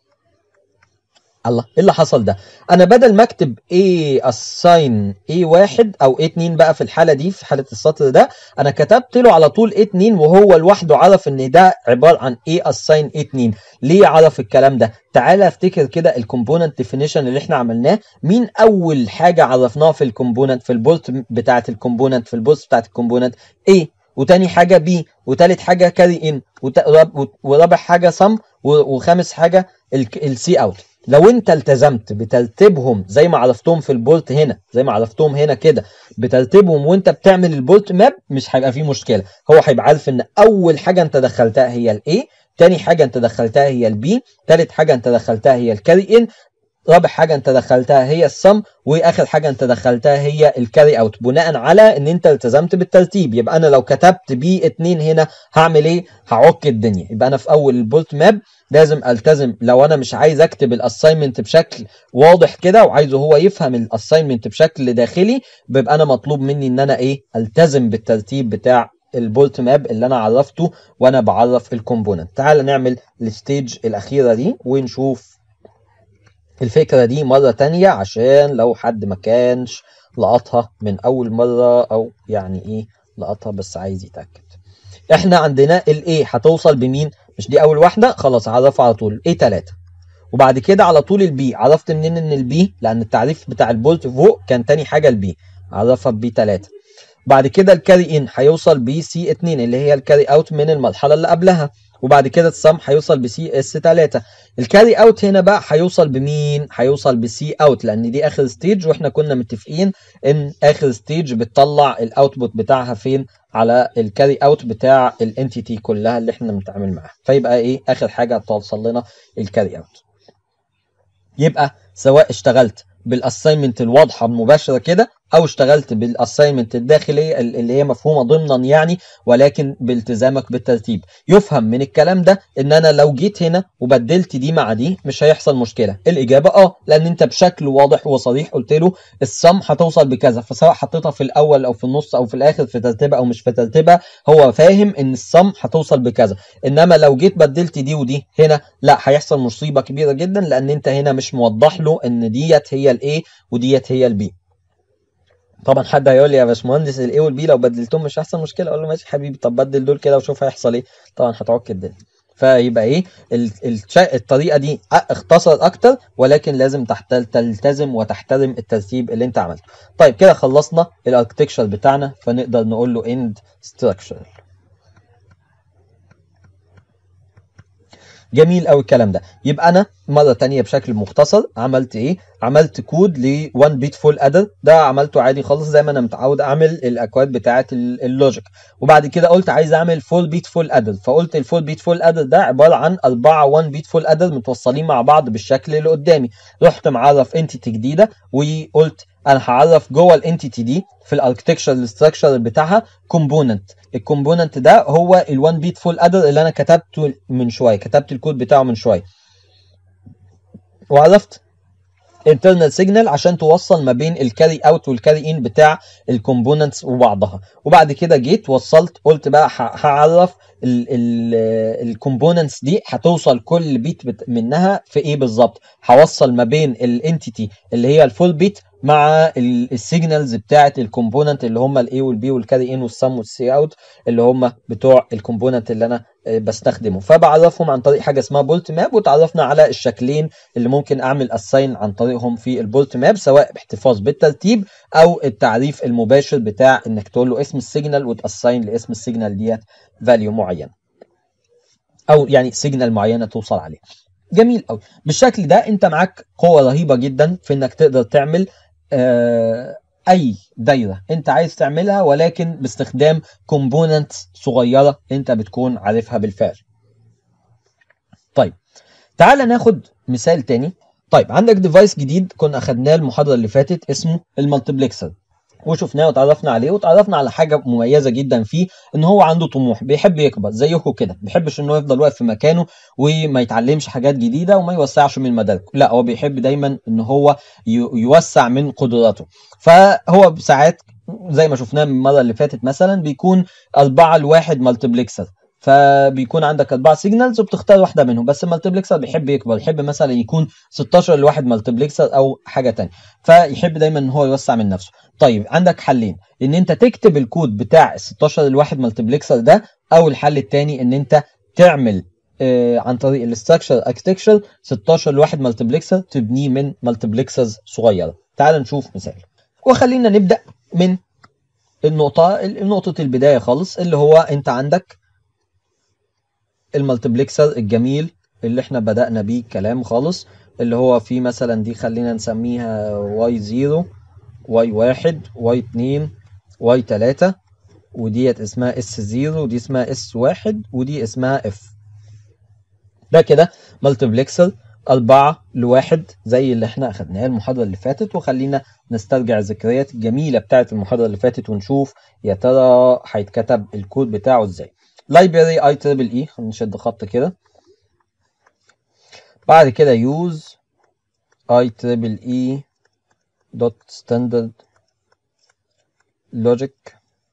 الله ايه اللي حصل ده انا بدل ما اكتب A assign A1 او A2 بقى في الحاله دي في حاله السطر ده انا كتبت له على طول A2 وهو لوحده عرف ان ده عباره عن A assign A2 ليه عرف الكلام ده تعالى افتكر كده الكومبوننت ديفينيشن اللي احنا عملناه مين اول حاجه عرفناها في الكومبوننت في البولت بتاعه الكومبوننت في البولت بتاعه الكومبوننت A وتاني حاجة بي وتالت حاجة كاري ان ورابع حاجة سم وخامس حاجة السي اوت لو انت التزمت بترتيبهم زي ما عرفتهم في البولت هنا زي ما عرفتهم هنا كده بترتيبهم وانت بتعمل البولت ماب مش هيبقى فيه مشكله هو هيبقى عارف ان اول حاجه انت دخلتها هي الاي تاني حاجه انت دخلتها هي البي تالت حاجه انت دخلتها هي الكاري ان رابع حاجه انت دخلتها هي السم واخر حاجه انت دخلتها هي الكاري اوت بناء على ان انت التزمت بالترتيب يبقى انا لو كتبت بي 2 هنا هعمل ايه هعك الدنيا يبقى انا في اول البولت ماب لازم التزم لو انا مش عايز اكتب الاساينمنت بشكل واضح كده وعايزه هو يفهم الاساينمنت بشكل داخلي بيبقى انا مطلوب مني ان انا ايه التزم بالترتيب بتاع البولت ماب اللي انا عرفته وانا بعرف الكومبوننت تعال نعمل الستيج الاخيره دي ونشوف الفكره دي مره تانية عشان لو حد ما كانش لقطها من اول مره او يعني ايه لقطها بس عايز يتاكد احنا عندنا الاي هتوصل بمين مش دي اول واحده خلاص عرفها على طول ايه 3 وبعد كده على طول البي عرفت منين ان البي لان التعريف بتاع البولت فوق كان تاني حاجه البي عرفها ببي 3 بعد كده الكاري ان هيوصل بي سي 2 اللي هي الكاري اوت من المرحله اللي قبلها وبعد كده السم هيوصل بسي اس 3 الكاري اوت هنا بقى هيوصل بمين هيوصل بسي اوت لان دي اخر ستيج واحنا كنا متفقين ان اخر ستيج بتطلع الاوتبوت بتاعها فين على الكاري اوت بتاع الانتيتي كلها اللي احنا بنتعامل معاها فيبقى ايه اخر حاجه هتوصل لنا الكاري اوت يبقى سواء اشتغلت بالاساينمنت الواضحه المباشره كده او اشتغلت بالاساينمنت الداخليه اللي هي مفهومه ضمنا يعني ولكن بالتزامك بالترتيب يفهم من الكلام ده ان انا لو جيت هنا وبدلت دي مع دي مش هيحصل مشكله الاجابه اه لان انت بشكل واضح وصريح قلت له السم هتوصل بكذا فسواء حطيتها في الاول او في النص او في الاخر في ترتيبها او مش في ترتيبها هو فاهم ان السم هتوصل بكذا انما لو جيت بدلت دي ودي هنا لا هيحصل مصيبه كبيره جدا لان انت هنا مش موضح له ان ديت هي الايه وديت هي البي طبعا حد هيقول لي يا باشمهندس الاي والبي لو بدلتهم مش هيحصل مشكله اقول له ماشي حبيبي طب بدل دول كده وشوف هيحصل ايه طبعا هتعك الدنيا فيبقى ايه الطريقه دي اختصر اكتر ولكن لازم تلتزم وتحترم الترتيب اللي انت عملته طيب كده خلصنا الاركتكشر بتاعنا فنقدر نقول له اند ستراكشر جميل قوي الكلام ده يبقى انا مره تانية بشكل مختصر عملت ايه عملت كود ل 1 بيت فول ادر ده عملته عادي خالص زي ما انا متعود اعمل الاكواد بتاعه اللوجيك وبعد كده قلت عايز اعمل فول بيت فول ادر فقلت الفول بيت فول ادر ده عباره عن اربعه 1 بيت فول ادر متوصلين مع بعض بالشكل اللي قدامي رحت معرف انتيتي جديده وقلت انا هعرف جوه الانتيتي دي في الاركتكشر ستراكشر بتاعها كومبوننت الكومبوننت ده هو ال1 بيت فول ادر اللي انا كتبته من شويه كتبت الكود بتاعه من شويه وعرفت internal signal عشان توصل ما بين الكاري اوت والكاري ان بتاع الكومبوننتس وبعضها وبعد كده جيت وصلت قلت بقى هعرف الكومبوننتس دي هتوصل كل بيت منها في ايه بالظبط هوصل ما بين الانتيتي اللي هي الفول بيت مع السيجنالز بتاعه الكومبوننت اللي هم الاي والبي والكاري ان والسم والسي اوت اللي هم بتوع الكومبوننت اللي انا بستخدمه فبعرفهم عن طريق حاجه اسمها بولت ماب وتعرفنا على الشكلين اللي ممكن اعمل اساين عن طريقهم في البولت ماب سواء باحتفاظ بالترتيب او التعريف المباشر بتاع انك تقول له اسم السيجنال وتاساين لاسم السيجنال ديت فاليو معين او يعني سيجنال معينه توصل عليه جميل قوي بالشكل ده انت معاك قوه رهيبه جدا في انك تقدر تعمل آه اي دايره انت عايز تعملها ولكن باستخدام كومبوننت صغيره انت بتكون عارفها بالفعل طيب تعال ناخد مثال تاني طيب عندك ديفايس جديد كنا اخدناه المحاضره اللي فاتت اسمه المالتيبلكسر وشفناه وتعرفنا عليه وتعرفنا على حاجه مميزه جدا فيه ان هو عنده طموح بيحب يكبر زيكم كده ما بيحبش ان هو يفضل واقف في مكانه وما يتعلمش حاجات جديده وما يوسعش من مداركه لا هو بيحب دايما ان هو يوسع من قدراته فهو ساعات زي ما شفناه من المره اللي فاتت مثلا بيكون أربعة لواحد مالتيبلكسر فبيكون عندك اربع سيجنالز وبتختار واحده منهم بس المالتيبلكسر بيحب يكبر يحب مثلا يكون 16 لواحد مالتيبلكسر او حاجه ثانيه فيحب دايما ان هو يوسع من نفسه طيب عندك حلين ان انت تكتب الكود بتاع ال 16 لواحد مالتيبلكسر ده او الحل الثاني ان انت تعمل آه عن طريق الاستراكشر اركتكشر 16 لواحد مالتيبلكسر تبنيه من مالتيبلكسرز صغيره تعال نشوف مثال وخلينا نبدا من النقطه نقطه البدايه خالص اللي هو انت عندك المالتيبلكسر الجميل اللي احنا بدأنا بيه كلام خالص اللي هو في مثلا دي خلينا نسميها واي 0 واي 1 واي 2 واي 3 وديت اسمها اس 0 ودي اسمها اس 1 ودي اسمها اف ده كده مالتيبلكسر أربعة لواحد زي اللي احنا أخدناه المحاضرة اللي فاتت وخلينا نسترجع الذكريات الجميلة بتاعت المحاضرة اللي فاتت ونشوف يا ترى هيتكتب الكود بتاعه ازاي library i triple e خلينا نشد خط كده بعد كده use i triple e dot standard logic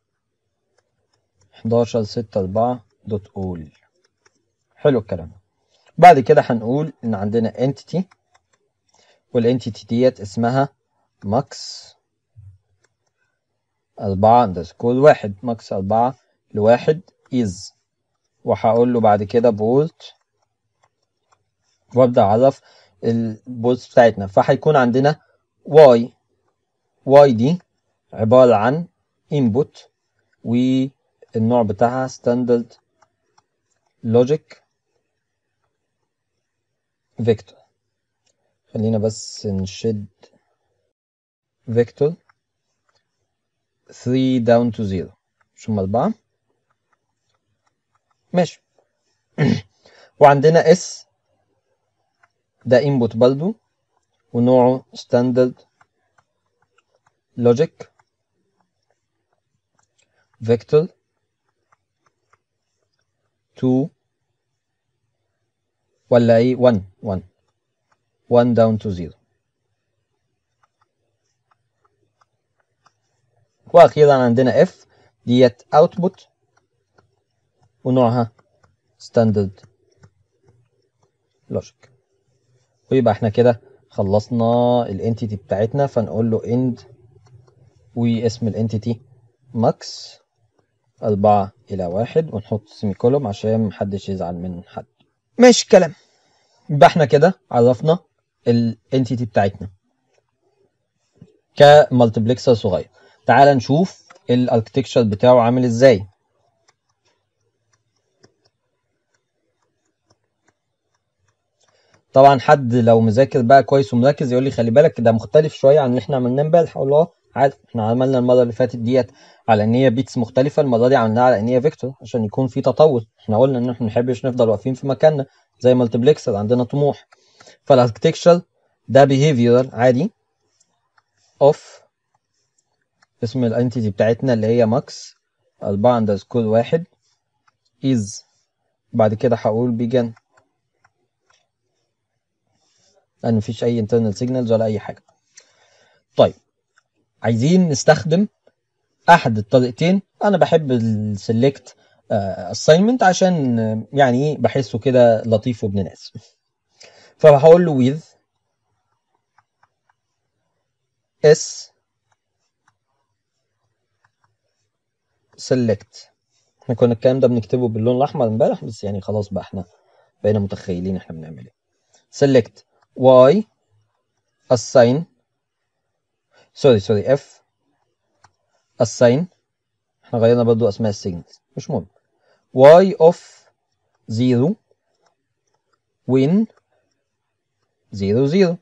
11 6 4 dot all حلو الكلام بعد كده هنقول ان عندنا entity والentity ديت اسمها max 4 اندرسكور واحد max 4 لواحد is وهقول له بعد كده بولت وابدا اعرف البولت بتاعتنا فهيكون عندنا y y دي عباره عن input والنوع بتاعها standard logic vector خلينا بس نشد vector 3 down to 0 مش هم أربعة ماشي وعندنا اس ده input برضو ونوعه standard logic vector 2 ولا ايه 1 1 1 down to 0 واخيرا عندنا f ديت output ونوعها standard logic ويبقى احنا كده خلصنا الانتيتي بتاعتنا فنقول له end واسم الانتيتي max أربعة إلى واحد ونحط سيمي كولوم عشان محدش يزعل من حد ماشي الكلام يبقى احنا كده عرفنا الانتيتي بتاعتنا كمالتيبلكسر صغير تعال نشوف الاركتكشر بتاعه عامل ازاي طبعا حد لو مذاكر بقى كويس ومركز يقول لي خلي بالك ده مختلف شويه عن اللي احنا عملناه امبارح اقول له اه عادي احنا عملنا المره اللي فاتت ديت على ان هي بيتس مختلفه المره دي عملناها على ان هي فيكتور عشان يكون في تطور احنا قلنا ان احنا ما بنحبش نفضل واقفين في مكاننا زي مالتيبلكسر عندنا طموح فالاركتكشر ده behavioral عادي of اسم الانتيتي بتاعتنا اللي هي ماكس 4 اندرسكور واحد is بعد كده هقول begin لان مفيش اي internal signals ولا اي حاجه طيب عايزين نستخدم احد الطريقتين انا بحب السلكت assignment عشان آه، يعني ايه بحسه كده لطيف وابن ناس فهقول له with s select احنا كنا الكلام ده بنكتبه باللون الاحمر امبارح بس يعني خلاص بقى احنا بقينا متخيلين احنا بنعمل ايه select y assign سوري سوري f assign احنا غيرنا برضو اسماء السيجنالز مش مهم y of 0 when 0 0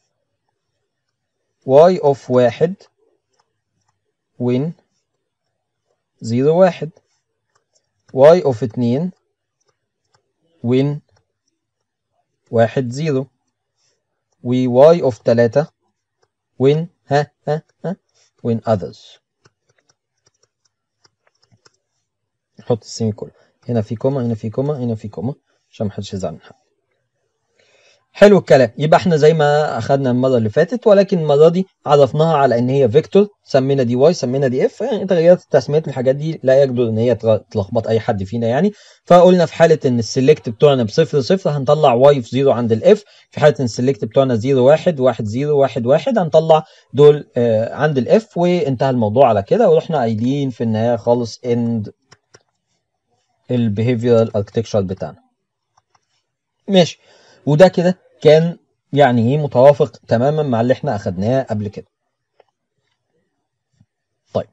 y of واحد when 0 واحد y of اتنين when واحد زيرو و y of تلاتة when ها ها ها when others نحط السيمي كله هنا في كوما هنا في كوما هنا في كوما عشان محدش يزعل من حد حلو الكلام يبقى احنا زي ما اخدنا المره اللي فاتت ولكن المره دي عرفناها على ان هي فيكتور سمينا دي واي سمينا دي اف يعني تغيرات تسميه الحاجات دي لا يجدر ان هي تغ- تلخبط اي حد فينا يعني فقلنا في حاله ان السلكت بتوعنا بصفر صفر هنطلع واي في زيرو عند الاف في حاله ان السلكت بتوعنا زيرو واحد واحد زيرو واحد واحد هنطلع دول آه عند الاف وانتهى الموضوع على كده ورحنا قايلين في النهايه خالص اند البيهيفيرال اركتكشر بتاعنا ماشي وده كده كان يعني ايه متوافق تماما مع اللي احنا اخدناه قبل كده طيب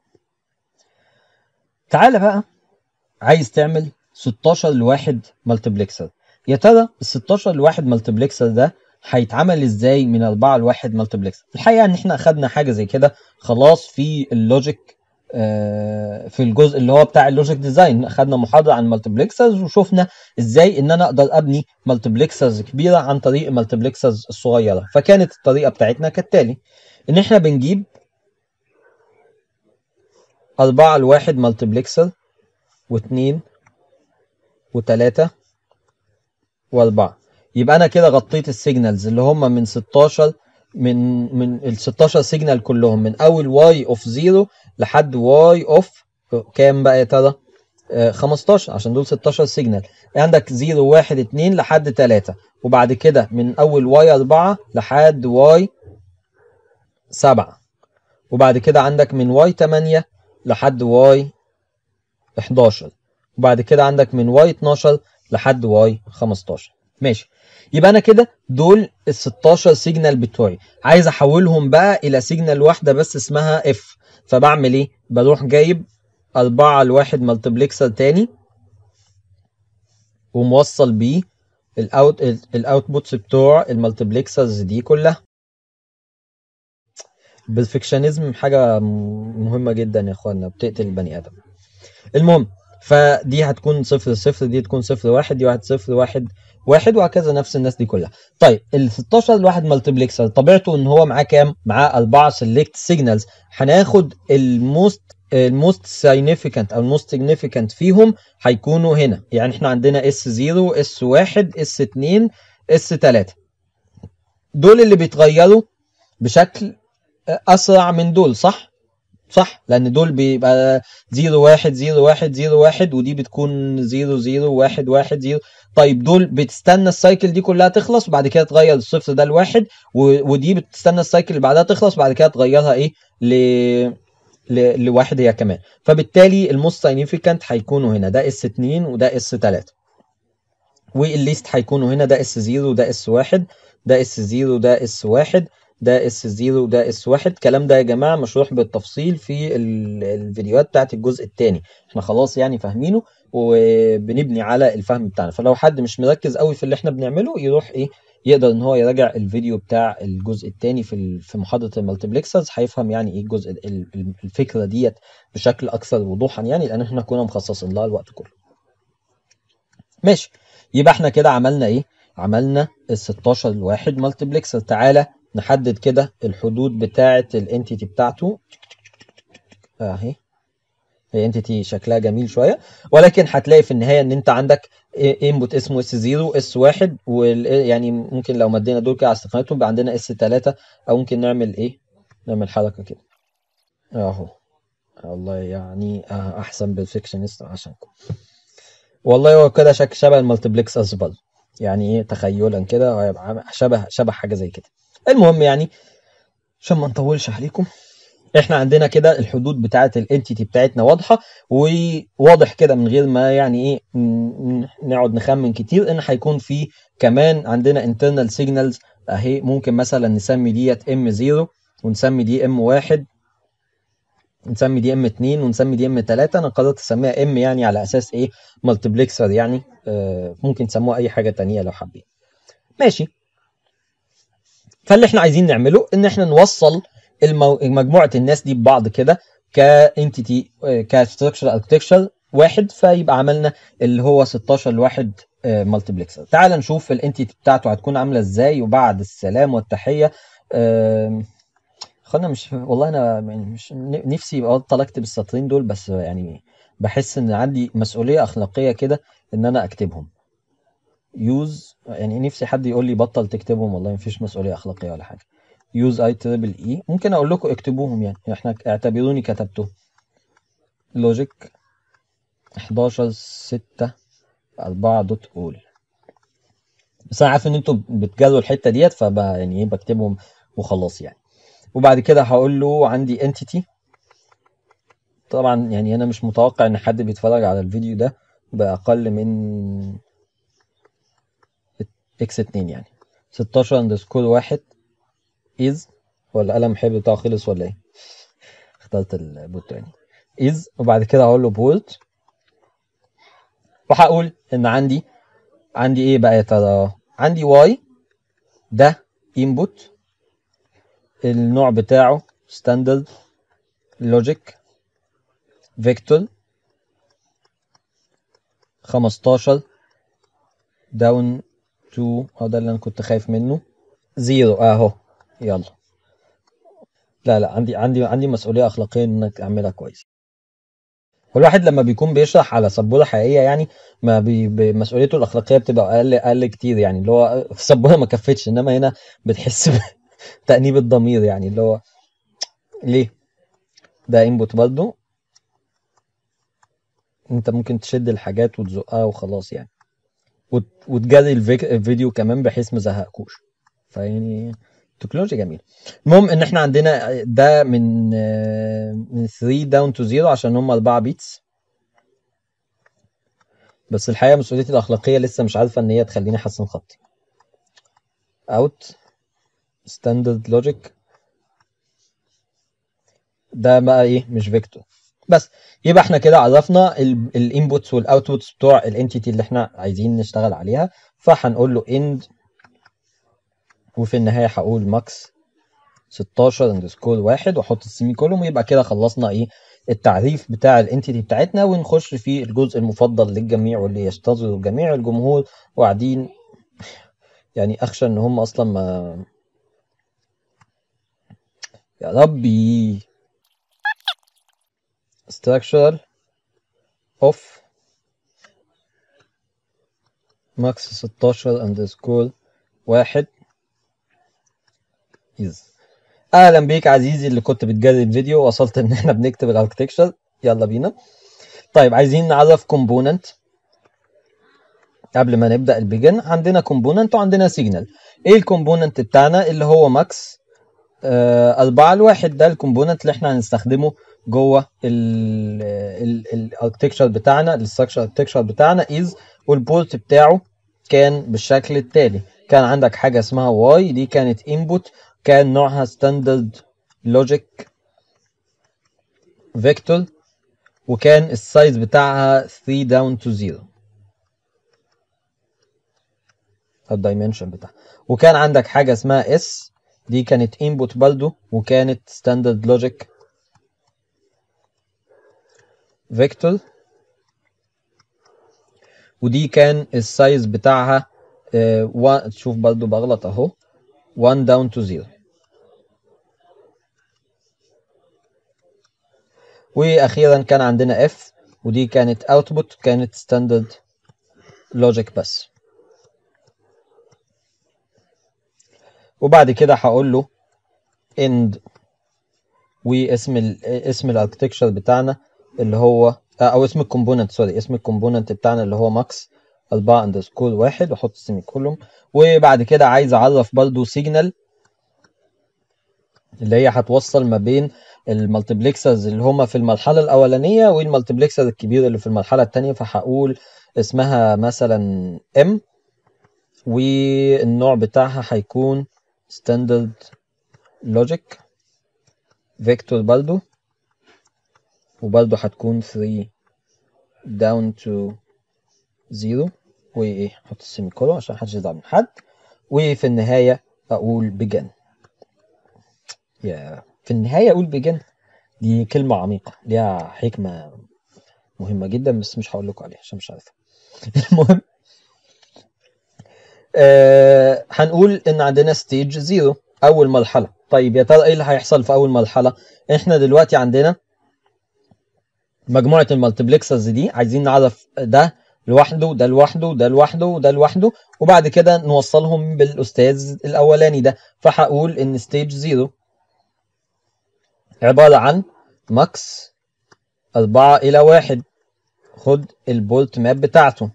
تعالى بقى عايز تعمل 16 لواحد مالتيبلكسر يا ترى ال 16 لواحد مالتيبلكسر ده هيتعمل ازاي من 4 لواحد مالتيبلكسر الحقيقه ان احنا اخدنا حاجه زي كده خلاص في اللوجيك آه، في الجزء اللي هو بتاع اللوجيك ديزاين اخدنا محاضره عن مالتيبلكسرز وشفنا ازاي ان انا اقدر ابني مالتيبلكسرز كبيره عن طريق المالتيبلكسرز الصغيره فكانت الطريقه بتاعتنا كالتالي ان احنا بنجيب أربعة لواحد مالتيبلكسر واثنين وثلاثة وأربعة يبقى أنا كده غطيت السيجنالز اللي هم من 16 من من ال 16 سيجنال كلهم من أول واي أوف زيرو لحد واي أوف كام بقى يا ترى؟ آه، 15 عشان دول 16 سيجنال عندك 0 1 2 لحد 3 وبعد كده من اول واي 4 لحد واي 7 وبعد كده عندك من واي 8 لحد واي 11 وبعد كده عندك من واي 12 لحد واي 15 ماشي يبقى انا كده دول ال 16 سيجنال بتوعي عايز احولهم بقى الى سيجنال واحده بس اسمها اف فبعمل ايه بروح جايب 4 لواحد مالتيبلكسر تاني وموصل بيه الاوت الاوتبوتس بتوع المالتيبلكسرز دي كلها البرفكشنزم حاجه م- مهمه جدا يا اخوانا بتقتل البني ادم المهم فدي هتكون صفر صفر دي تكون صفر واحد دي واحد صفر واحد واحد وهكذا نفس الناس دي كلها طيب ال 16 لواحد مالتيبلكسر طبيعته ان هو معاه كام معاه اربعه سيلكت سيجنالز هناخد الموست الموست سيجنيفيكانت او الموست سيجنيفيكانت فيهم هيكونوا هنا يعني احنا عندنا اس 0 اس 1 اس 2 اس 3 دول اللي بيتغيروا بشكل اسرع من دول صح صح لان دول بيبقى 0 1 0 1 0 1 ودي بتكون 0 0 1 1 0 طيب دول بتستنى السايكل دي كلها تخلص وبعد كده تغير الصفر ده لواحد و- ودي بتستنى السايكل اللي بعدها تخلص وبعد كده تغيرها ايه ل ل- لواحد هي كمان فبالتالي الموست سيجنيفيكانت هيكونوا هنا ده اس 2 وده اس 3 والليست هيكونوا هنا ده اس 0 وده اس 1 ده اس 0 وده اس 1 ده اس 0 وده اس 1 الكلام ده يا جماعه مشروح بالتفصيل في ال- الفيديوهات بتاعت الجزء الثاني احنا خلاص يعني فاهمينه وبنبني على الفهم بتاعنا فلو حد مش مركز قوي في اللي احنا بنعمله يروح ايه يقدر ان هو يراجع الفيديو بتاع الجزء الثاني في ال- في محاضره المالتيبلكسرز هيفهم يعني ايه الجزء ال- ال- الفكره ديت بشكل اكثر وضوحا يعني لان احنا كنا مخصصين لها الوقت كله ماشي يبقى احنا كده عملنا ايه عملنا ال 16 لواحد مالتيبلكسر تعالى نحدد كده الحدود بتاعه الانتيتي بتاعته اهي هي انتيتي شكلها جميل شويه ولكن هتلاقي في النهايه ان انت عندك انبوت اسمه اس 0 اس 1 وال يعني ممكن لو مدينا دول كده على استقامتهم يبقى عندنا اس 3 او ممكن نعمل ايه نعمل حركه كده اهو والله يعني آه، احسن بالفيكشنست عشانكم والله هو كده شك شبه المالتيبلكس برضه يعني ايه تخيلا كده هو هيبقى عامل- شبه شبه حاجه زي كده المهم يعني عشان ما نطولش عليكم احنا عندنا كده الحدود بتاعه الانتيتي بتاعتنا واضحه وواضح كده من غير ما يعني ايه ن- نقعد نخمن كتير ان هيكون في كمان عندنا internal signals اهي ممكن مثلا نسمي ديت ام 0 ونسمي دي ام 1 نسمي دي ام 2 ونسمي دي ام 3 انا قررت اسميها ام يعني على اساس ايه مالتيبلكسر يعني آه ممكن تسموها اي حاجه تانية لو حابين ماشي فاللي احنا عايزين نعمله ان احنا نوصل المو... مجموعه الناس دي ببعض كده كانتيتي كستراكشر اركتكشر واحد فيبقى عملنا اللي هو 16 لواحد مالتيبلكسر تعال نشوف الانتيتي بتاعته هتكون عامله ازاي وبعد السلام والتحيه آم، خلنا مش والله انا يعني مش نفسي يبقى ابطل اكتب السطرين دول بس يعني بحس ان عندي مسؤوليه اخلاقيه كده ان انا اكتبهم يوز يعني نفسي حد يقول لي بطل تكتبهم والله مفيش مسؤوليه اخلاقيه ولا حاجه يوز اي تريبل اي ممكن اقول لكم اكتبوهم يعني احنا اعتبروني كتبتهم لوجيك 11 6 4 دوت اول بس انا عارف ان انتوا بتجروا الحته ديت فب يعني ايه بكتبهم وخلاص يعني وبعد كده هقول له عندي انتيتي طبعا يعني انا مش متوقع ان حد بيتفرج على الفيديو ده باقل من اكس 2 يعني 16 اندرسكور واحد از ولا قلم حبر بتاعه خلص ولا ايه اخترت البوت تاني از وبعد كده هقول له بورت وهقول ان عندي عندي ايه بقى يا ترى عندي واي ده انبوت النوع بتاعه ستاندرد لوجيك فيكتور 15 داون تو هو ده اللي انا كنت خايف منه زيرو اهو يلا لا لا عندي عندي عندي مسؤوليه اخلاقيه انك اعملها كويس والواحد لما بيكون بيشرح على سبوره حقيقيه يعني ما بي بي- مسؤوليته الاخلاقيه بتبقى اقل اقل كتير يعني اللي هو في سبوره ما كفتش انما هنا بتحس بتأنيب الضمير يعني اللي هو ليه ده انبوت برضه انت ممكن تشد الحاجات وتزقها وخلاص يعني وت- وتجري الفيك- الفيديو كمان بحيث ما زهقكوش فيعني تكنولوجيا جميله المهم ان احنا عندنا ده من آه، من 3 داون تو 0 عشان هم 4 بيتس بس الحقيقه مسؤوليتي الاخلاقيه لسه مش عارفه ان هي تخليني احسن خطي اوت ستاندرد لوجيك ده بقى ايه مش فيكتور بس يبقى احنا كده عرفنا الانبوتس والاوتبوتس بتوع الانتيتي اللي احنا عايزين نشتغل عليها فهنقول له end وفي النهايه هقول ماكس 16 اندرسكور واحد واحط السيمي كولوم ويبقى كده خلصنا ايه التعريف بتاع الانتيتي بتاعتنا ونخش في الجزء المفضل للجميع واللي ينتظره جميع الجمهور وقاعدين يعني اخشى ان هم اصلا ما يا ربي structural of ماكس 16 اندرسكور واحد is اهلا بيك عزيزي اللي كنت بتجري الفيديو وصلت ان احنا بنكتب الاركتكشر يلا بينا طيب عايزين نعرف كومبوننت قبل ما نبدا البيجن عندنا كومبوننت وعندنا سيجنال ايه الكومبوننت بتاعنا اللي هو ماكس آه 4 لواحد ده الكومبوننت اللي احنا هنستخدمه جوه الاركتكشر بتاعنا الستراكشر اركتكشر بتاعنا از والبورت بتاعه كان بالشكل التالي كان عندك حاجه اسمها واي دي كانت انبوت كان نوعها ستاندرد لوجيك فيكتور وكان السايز بتاعها 3 داون تو 0 الدايمنشن بتاعها وكان عندك حاجه اسمها اس دي كانت input برضو وكانت standard logic vector ودي كان السايز بتاعها آه، و- شوف برضو بغلط اهو 1 down to 0 واخيرا كان عندنا f ودي كانت output كانت standard logic بس وبعد كده هقول له end واسم ال اسم الاركتكشر بتاعنا اللي هو او اسم الكومبوننت سوري اسم الكومبوننت بتاعنا اللي هو ماكس 4 اندرسكور واحد واحط سيمي كولوم وبعد كده عايز اعرف برضو سيجنال اللي هي هتوصل ما بين المالتيبلكسرز اللي هما في المرحله الاولانيه والمالتيبلكسر الكبير اللي في المرحله الثانيه فهقول اسمها مثلا ام والنوع بتاعها هيكون ستاندرد لوجيك فيكتور برضو وبرضو هتكون 3 down to 0 وايه احط السيمي كولون عشان محدش يزعل من حد وفي النهايه اقول begin يا في النهايه اقول begin دي كلمه عميقه ليها حكمه مهمه جدا بس مش هقول لكم عليها عشان مش عارفها المهم آه هنقول ان عندنا ستيج زيرو اول مرحله طيب يا ترى ايه اللي هيحصل في اول مرحله احنا دلوقتي عندنا مجموعه المالتيبلكسرز دي عايزين نعرف ده لوحده ده لوحده ده لوحده وده لوحده وبعد كده نوصلهم بالاستاذ الاولاني ده فهقول ان ستيج زيرو عباره عن ماكس 4 الى 1 خد البولت ماب بتاعته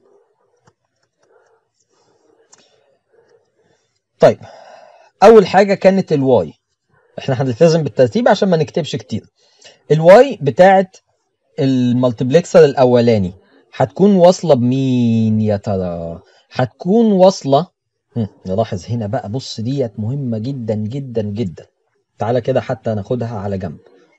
طيب اول حاجه كانت الواي احنا هنلتزم بالترتيب عشان ما نكتبش كتير الواي بتاعت المالتيبلكسر الاولاني هتكون واصله بمين يا ترى هتكون واصله هم، نلاحظ هنا بقى بص ديت مهمه جدا جدا جدا تعالى كده حتى ناخدها على جنب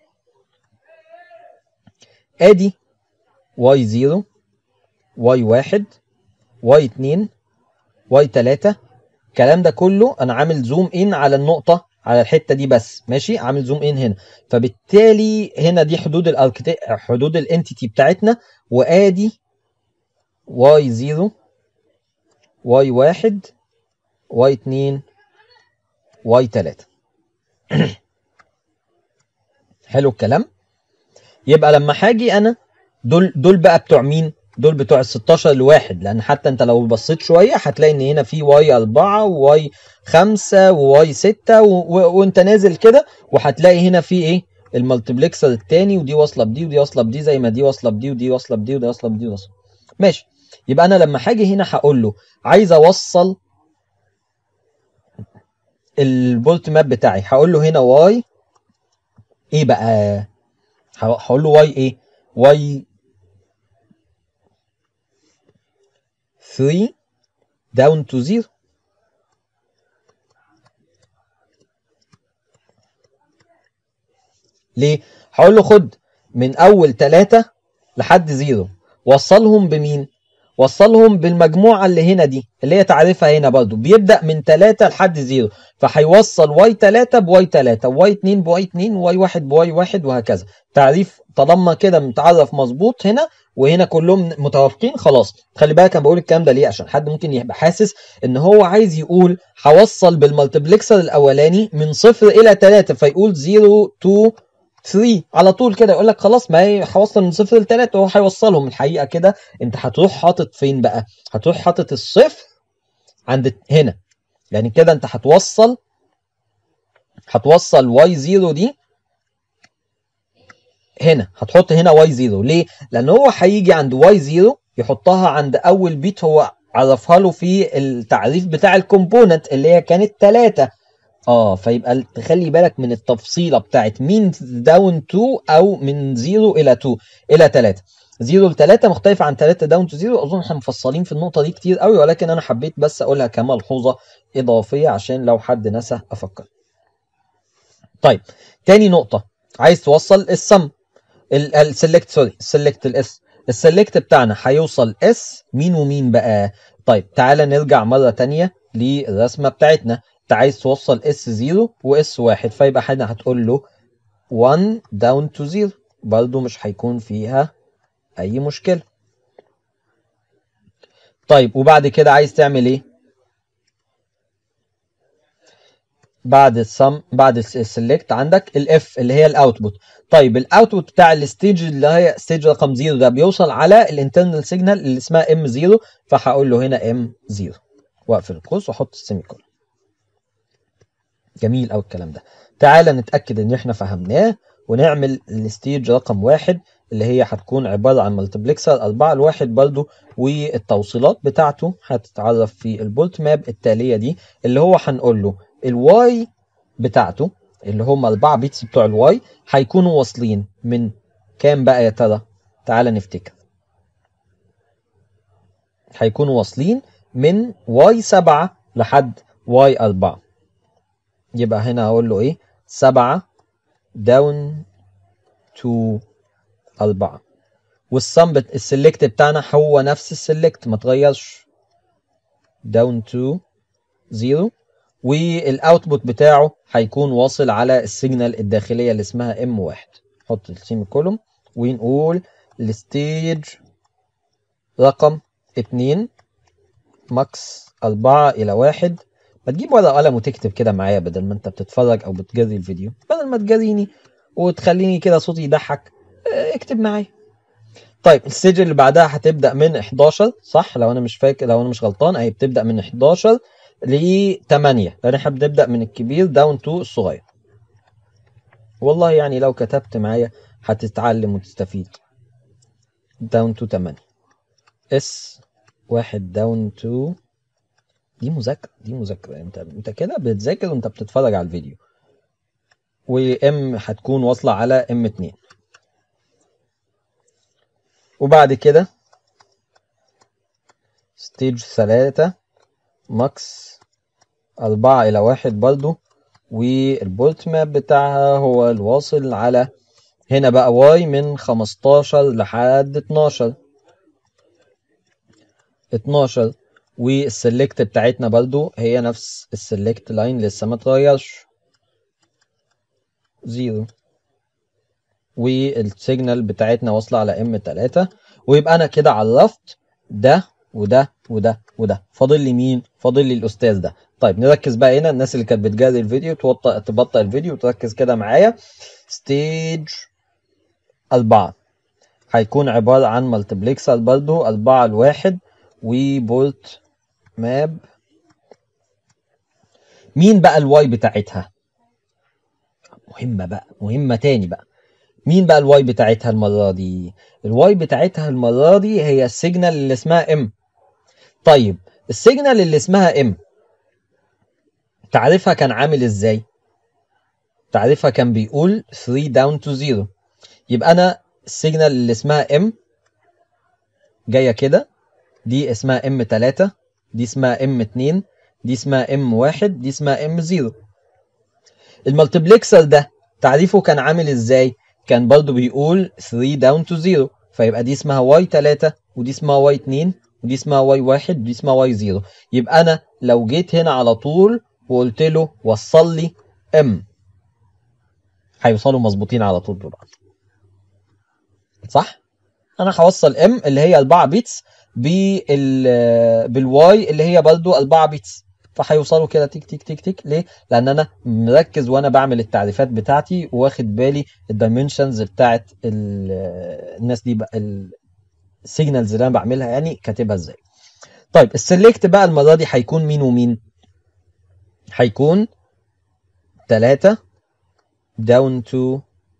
ادي واي 0 واي 1 واي 2 واي 3 الكلام ده كله انا عامل زوم ان على النقطه على الحته دي بس ماشي عامل زوم ان هنا فبالتالي هنا دي حدود الاركتيك حدود الانتيتي بتاعتنا وادي واي 0 واي 1 واي 2 واي 3 حلو الكلام يبقى لما هاجي انا دول دول بقى بتوع مين دول بتوع ال 16 لواحد لان حتى انت لو بصيت شويه هتلاقي ان هنا في واي 4 وواي 5 وواي 6 و... و... وانت نازل كده وهتلاقي هنا في ايه المالتيبلكسر التاني ودي واصله بدي ودي واصله بدي زي ما دي واصله بدي ودي واصله بدي ودي واصله بدي واصله ماشي يبقى انا لما هاجي هنا هقول له عايز اوصل البولت ماب بتاعي هقول له هنا واي ايه بقى ه- هقول له واي ايه واي 3 down to 0 ليه؟ هقول له خد من اول 3 لحد 0 وصلهم بمين؟ وصلهم بالمجموعه اللي هنا دي اللي هي تعرفها هنا برضو بيبدا من 3 لحد 0 فهيوصل واي 3 بواي 3 وواي 2 بواي 2 وواي 1 بواي 1 وهكذا تعريف طالما كده متعرف مظبوط هنا وهنا كلهم متوافقين خلاص خلي بالك انا بقول الكلام ده ليه عشان حد ممكن يبقى حاسس ان هو عايز يقول هوصل بالمالتيبلكسر الاولاني من صفر الى 3 فيقول 0 2 3 على طول كده يقول لك خلاص ما هي هوصل من صفر ل 3 وهو هيوصلهم الحقيقه كده انت هتروح حاطط فين بقى؟ هتروح حاطط الصفر عند هنا يعني كده انت هتوصل هتوصل واي 0 دي هنا هتحط هنا واي 0 ليه؟ لان هو هيجي عند واي 0 يحطها عند اول بيت هو عرفها له في التعريف بتاع الكومبوننت اللي هي كانت 3 اه فيبقى تخلي بالك من التفصيله بتاعت مين داون 2 او من 0 الى 2 الى 3 0 ل 3 مختلف عن 3 داون تو 0 اظن احنا مفصلين في النقطه دي كتير قوي ولكن انا حبيت بس اقولها كملحوظه اضافيه عشان لو حد نسى افكر طيب تاني نقطه عايز توصل السم السلكت سوري السلكت الاس السلكت بتاعنا هيوصل اس مين ومين بقى طيب تعالى نرجع مره تانية للرسمه بتاعتنا انت عايز توصل اس 0 واس 1 فيبقى هنا هتقول له 1 down to 0 برضو مش هيكون فيها اي مشكله طيب وبعد كده عايز تعمل ايه بعد السم بعد السلكت عندك الاف اللي هي الاوتبوت طيب الاوتبوت بتاع الستيج اللي هي ستيج رقم 0 ده بيوصل على الانترنال سيجنال اللي اسمها ام 0 فهقول له هنا ام 0 واقفل القوس واحط السيمي كولون جميل قوي الكلام ده تعالى نتاكد ان احنا فهمناه ونعمل الستيج رقم واحد اللي هي هتكون عباره عن مالتبلكسر 4 لواحد برضو والتوصيلات بتاعته هتتعرف في البولت ماب التاليه دي اللي هو هنقول له الواي بتاعته اللي هم 4 بيتس بتوع الواي هيكونوا واصلين من كام بقى يا ترى تعالى نفتكر هيكونوا واصلين من واي 7 لحد واي 4 يبقى هنا هقول له ايه 7 داون تو 4 والسم السلكت بتاعنا هو نفس السلكت ما اتغيرش داون تو 0 والاوتبوت بتاعه هيكون واصل على السيجنال الداخليه اللي اسمها ام 1 نحط السيمي كولوم ونقول الستيج رقم 2 ماكس 4 الى 1 ما تجيب ورقه وقلم وتكتب كده معايا بدل ما انت بتتفرج او بتجري الفيديو بدل ما تجريني وتخليني كده صوتي يضحك اكتب معايا طيب الستيج اللي بعدها هتبدا من 11 صح لو انا مش فاكر لو انا مش غلطان اهي بتبدا من 11 ل 8 لان احنا بنبدا من الكبير داون تو الصغير والله يعني لو كتبت معايا هتتعلم وتستفيد داون تو 8 اس واحد داون تو دي مذاكرة دي مذاكرة انت انت كده بتذاكر وانت بتتفرج على الفيديو وام هتكون واصلة على ام 2 وبعد كده ستيج 3 ماكس 4 إلى 1 برضو والبولت ماب بتاعها هو الواصل على هنا بقى واي من 15 لحد 12 12 والسلكت بتاعتنا برضو هي نفس السلكت لاين لسه ما اتغيرش زيرو والسيجنال بتاعتنا واصله على ام 3 ويبقى انا كده عرفت ده وده وده وده فاضل لي مين فاضل لي الاستاذ ده طيب نركز بقى هنا الناس اللي كانت بتجري الفيديو توطى تبطئ الفيديو وتركز كده معايا ستيج أربعة هيكون عبارة عن مالتبلكسر برضو أربعة لواحد وبولت ماب مين بقى الواي بتاعتها مهمة بقى مهمة تاني بقى مين بقى الواي بتاعتها المرة دي الواي بتاعتها المرة دي هي السيجنال اللي اسمها ام طيب السيجنال اللي اسمها ام تعريفها كان عامل ازاي تعريفها كان بيقول 3 down to 0 يبقى انا السيجنال اللي اسمها ام جايه كده دي اسمها ام 3 دي اسمها ام 2 دي اسمها ام 1 دي اسمها ام 0 المالتبلكسر ده تعريفه كان عامل ازاي كان برضو بيقول 3 down to 0 فيبقى دي اسمها واي 3 ودي اسمها واي 2 ودي اسمها واي 1 ودي اسمها واي 0 يبقى انا لو جيت هنا على طول وقلت له وصل لي ام هيوصلوا مظبوطين على طول ببعض صح انا هوصل ام اللي هي 4 بيتس بال بالواي اللي هي برضو 4 بيتس فهيوصلوا كده تيك تيك تيك تيك ليه؟ لان انا مركز وانا بعمل التعريفات بتاعتي واخد بالي الدايمنشنز بتاعت الناس دي بقى السيجنالز اللي انا بعملها يعني كاتبها ازاي. طيب السلكت بقى المره دي هيكون مين ومين؟ هيكون 3 داون تو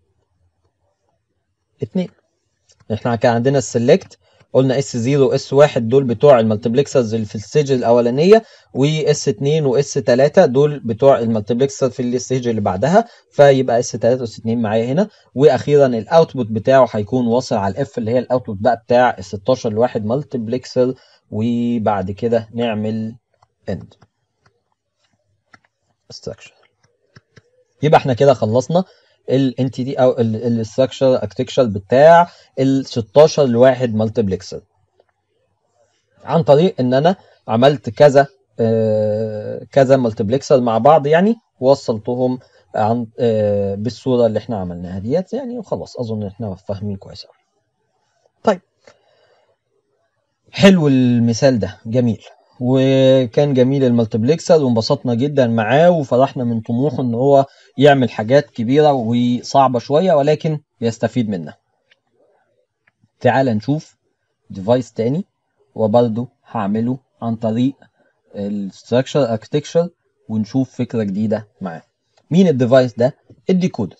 2 احنا كان عندنا السلكت قلنا اس 0 واس 1 دول بتوع المالتبلكسرز اللي في الستيج الاولانيه واس 2 واس 3 دول بتوع المالتبلكسر في الستيج اللي بعدها فيبقى اس 3 واس 2 معايا هنا واخيرا الاوتبوت بتاعه هيكون واصل على الاف اللي هي الاوتبوت بقى بتاع ال 16 لواحد مالتبلكسر وبعد كده نعمل اند structure يبقى احنا كده خلصنا الانتيتي او الاستراكشر اركتكشر بتاع ال 16 لواحد مالتبلكسر عن طريق ان انا عملت كذا آه، كذا مالتبلكسر مع بعض يعني ووصلتهم عن آه، بالصوره اللي احنا عملناها ديت يعني وخلاص اظن احنا فاهمين كويس قوي طيب حلو المثال ده جميل وكان جميل المالتبلكسر وانبسطنا جدا معاه وفرحنا من طموحه ان هو يعمل حاجات كبيره وصعبه شويه ولكن يستفيد منها تعال نشوف ديفايس تاني وبرضه هعمله عن طريق الستراكشر اركتكشر ونشوف فكره جديده معاه مين الديفايس ده الديكودر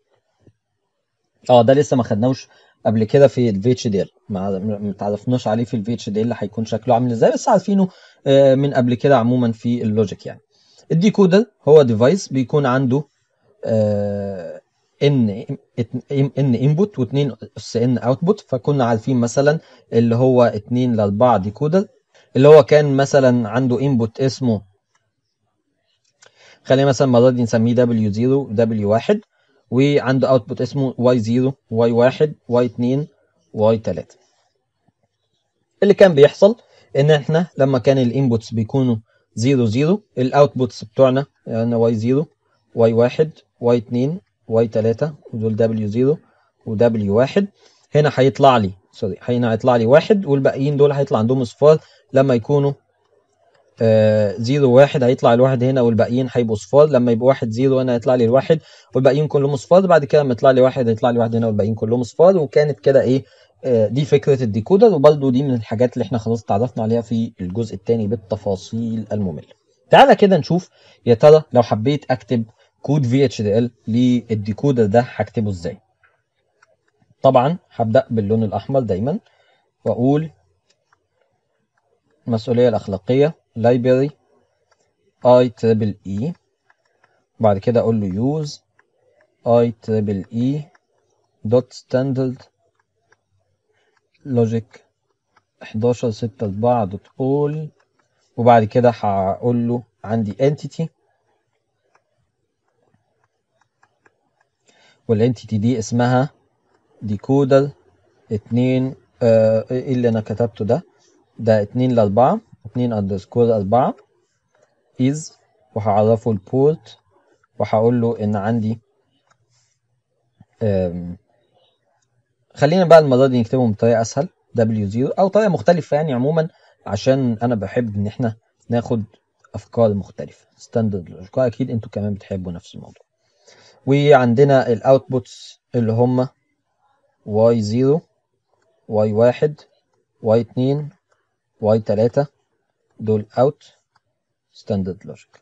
اه ده لسه ما خدناهوش قبل كده في الفي اتش دي ال ما تعرفناش عليه في الفي اتش دي ال هيكون شكله عامل ازاي بس عارفينه آه، من قبل كده عموما في اللوجيك يعني الديكودر هو ديفايس بيكون عنده ان ان انبوت و2 اس ان اوتبوت فكنا عارفين مثلا اللي هو 2 ل 4 ديكودر اللي هو كان مثلا عنده انبوت اسمه خلينا مثلا المره دي نسميه W0 W1 وعنده اوتبوت اسمه Y0 Y1 Y2 Y3 اللي كان بيحصل ان احنا لما كان الانبوتس بيكونوا 0 0 الاوتبوتس بتوعنا يعني Y0 Y1 Y2 Y3 ودول W0 و W1 هنا هيطلع لي سوري هنا هيطلع لي واحد والباقيين دول هيطلع عندهم اصفار لما يكونوا آه زيرو واحد هيطلع الواحد هنا والباقيين هيبقوا صفار لما يبقى واحد زيرو هنا هيطلع لي الواحد والباقيين كلهم صفار بعد كده لما يطلع لي واحد هيطلع لي واحد هنا والباقيين كلهم صفار وكانت كده ايه آه دي فكره الديكودر وبرده دي من الحاجات اللي احنا خلاص تعرفنا عليها في الجزء الثاني بالتفاصيل الممله تعالى كده نشوف يا ترى لو حبيت اكتب كود في اتش دي ال للديكودر ده هكتبه ازاي طبعا هبدا باللون الاحمر دايما واقول المسؤوليه الاخلاقيه library i triple e بعد كده اقول له use i triple e dot standard logic 11 6 4 dot all وبعد كده هقول له عندي entity والانتيتي دي اسمها ديكودر اتنين آه ايه اللي انا كتبته ده ده اتنين لاربعة اتنين اندرسكور اربعة is وهعرفه البورت وهقول له ان عندي آم، خلينا بقى المرة دي نكتبهم بطريقة اسهل W0 او طريقة مختلفة يعني عموما عشان انا بحب ان احنا ناخد افكار مختلفة ستاندرد لوجيك اكيد انتوا كمان بتحبوا نفس الموضوع وعندنا الاوتبوتس اللي هم y0 y1 y2 y3 دول out standard logic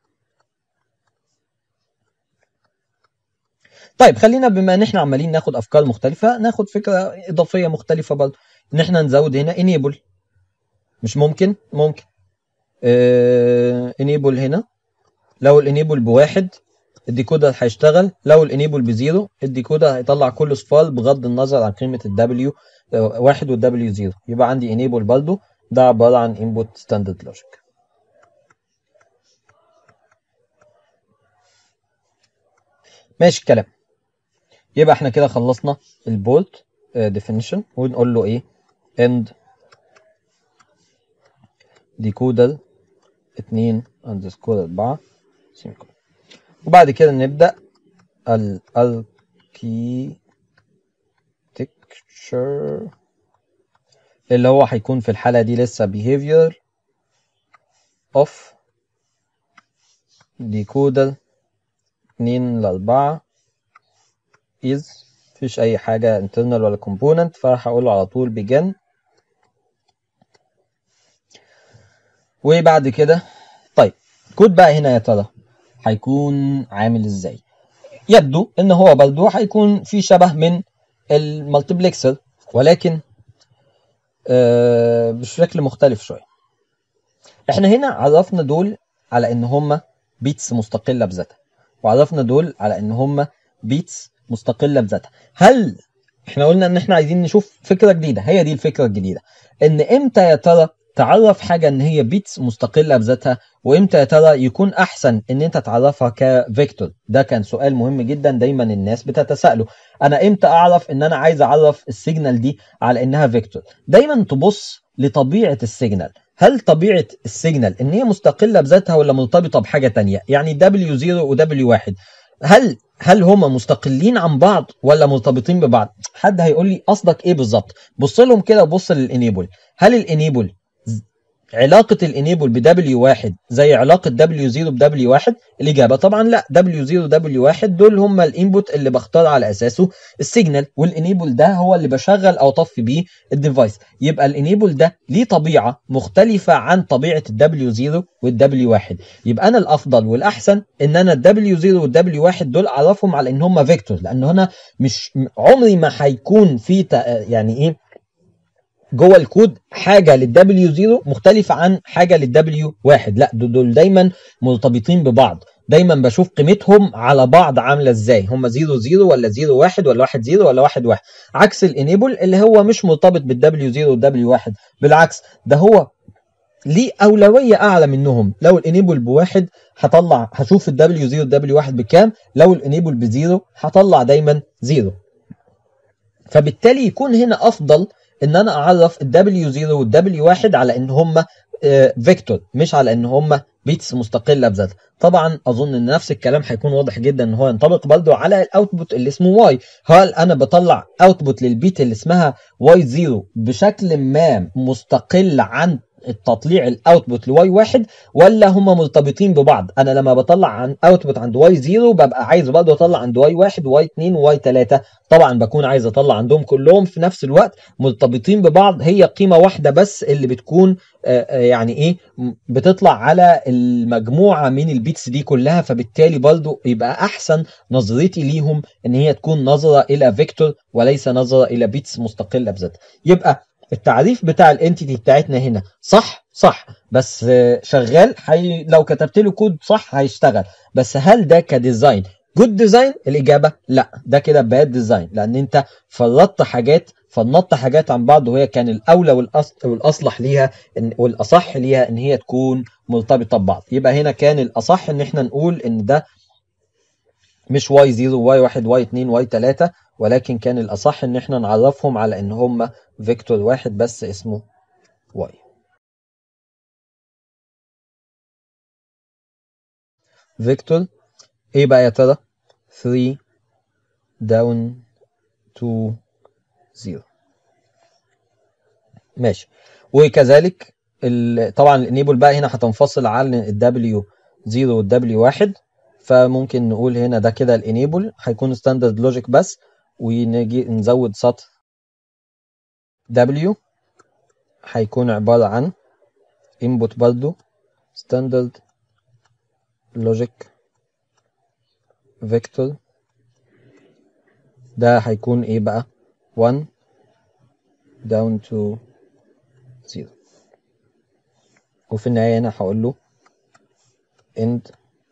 طيب خلينا بما ان احنا عمالين ناخد افكار مختلفه ناخد فكره اضافيه مختلفه برضه ان احنا نزود هنا enable مش ممكن ممكن اه enable هنا لو الانيبل بواحد الديكودر هيشتغل لو الانيبل بزيرو الديكودر هيطلع كل صفار بغض النظر عن قيمه الدبليو واحد والدبليو زيرو يبقى عندي انيبل برضه ده عباره عن انبوت ستاندرد لوجيك ماشي الكلام يبقى احنا كده خلصنا البولت ديفينيشن ونقول له ايه end ديكودر 2 اندرسكور 4 سيميكولون وبعد كده نبدأ الاركيتكتشر اللي هو هيكون في الحالة دي لسه behavior of decoder 2 ل 4 is مفيش أي حاجة internal ولا component فراح أقول له على طول begin وبعد كده طيب كود بقى هنا يا ترى هيكون عامل ازاي يبدو ان هو برضه هيكون في شبه من المالتيبلكسر ولكن آه بشكل مختلف شويه احنا هنا عرفنا دول على ان هم بيتس مستقله بذاتها وعرفنا دول على ان هم بيتس مستقله بذاتها هل احنا قلنا ان احنا عايزين نشوف فكره جديده هي دي الفكره الجديده ان امتى يا ترى تعرف حاجه ان هي بيتس مستقله بذاتها وامتى يا ترى يكون احسن ان انت تعرفها كفيكتور ده كان سؤال مهم جدا دايما الناس بتتساءله انا امتى اعرف ان انا عايز اعرف السيجنال دي على انها فيكتور دايما تبص لطبيعه السيجنال هل طبيعه السيجنال ان هي مستقله بذاتها ولا مرتبطه بحاجه تانية يعني W0 و W1 هل هل هما مستقلين عن بعض ولا مرتبطين ببعض حد هيقول لي قصدك ايه بالظبط بص لهم كده وبص للانيبل هل الانيبل علاقة الانيبل ب W1 زي علاقة W0 ب W1 الإجابة طبعا لا W0 و W1 دول هم الانبوت اللي بختار على أساسه السيجنال والانيبل ده هو اللي بشغل أو أطفي بيه الديفايس يبقى الانيبل ده ليه طبيعة مختلفة عن طبيعة ال W0 وال W1 يبقى أنا الأفضل والأحسن إن أنا ال W0 وال W1 دول أعرفهم على إن هم فيكتور لأن هنا مش عمري ما هيكون في يعني إيه جوه الكود حاجه للدبليو 0 مختلفه عن حاجه للدبليو 1 لا دول دايما مرتبطين ببعض دايما بشوف قيمتهم على بعض عامله ازاي هم 0 0 ولا 0 1 ولا 1 0 ولا 1 1 عكس الانيبل اللي هو مش مرتبط بالدبليو 0 والدبليو 1 بالعكس ده هو ليه اولويه اعلى منهم لو الانيبل بواحد هطلع هشوف الدبليو 0 والدبليو 1 بكام لو الانيبل بزيرو هطلع دايما زيرو فبالتالي يكون هنا افضل ان انا اعرف ال W0 وال W1 على ان هم فيكتور مش على ان هم بيتس مستقله بذاتها طبعا اظن ان نفس الكلام هيكون واضح جدا ان هو ينطبق برضه على الاوتبوت اللي اسمه واي هل انا بطلع اوتبوت للبيت اللي اسمها واي 0 بشكل ما مستقل عن التطليع الاوتبوت لواي واحد ولا هما مرتبطين ببعض انا لما بطلع عن اوتبوت عند واي 0 ببقى عايز برضه اطلع عند واي واحد وواي 2 وواي 3 طبعا بكون عايز اطلع عندهم كلهم في نفس الوقت مرتبطين ببعض هي قيمه واحده بس اللي بتكون يعني ايه بتطلع على المجموعه من البيتس دي كلها فبالتالي برضه يبقى احسن نظرتي ليهم ان هي تكون نظره الى فيكتور وليس نظره الى بيتس مستقله بذاتها يبقى التعريف بتاع الانتيتي بتاعتنا هنا صح صح بس شغال حي... لو كتبت له كود صح هيشتغل بس هل ده كديزاين جود ديزاين الاجابه لا ده كده باد ديزاين لان انت فرطت حاجات فنطت حاجات عن بعض وهي كان الاولى والأص... والاصلح ليها إن... والاصح ليها ان هي تكون مرتبطه ببعض يبقى هنا كان الاصح ان احنا نقول ان ده مش واي 0 واي 1 واي 2 واي 3 ولكن كان الأصح إن إحنا نعرفهم على إن هم فيكتور واحد بس اسمه واي فيكتور إيه بقى يا ترى 3 داون 2 0 ماشي وكذلك طبعا الانيبل بقى هنا هتنفصل عن الدبليو 0 والدبليو 1 فممكن نقول هنا ده كده الانيبل هيكون ستاندرد لوجيك بس ونجي نزود سطر W هيكون عبارة عن input برضو standard logic vector ده هيكون ايه بقى 1 down to 0 وفي النهاية هنا هقول له end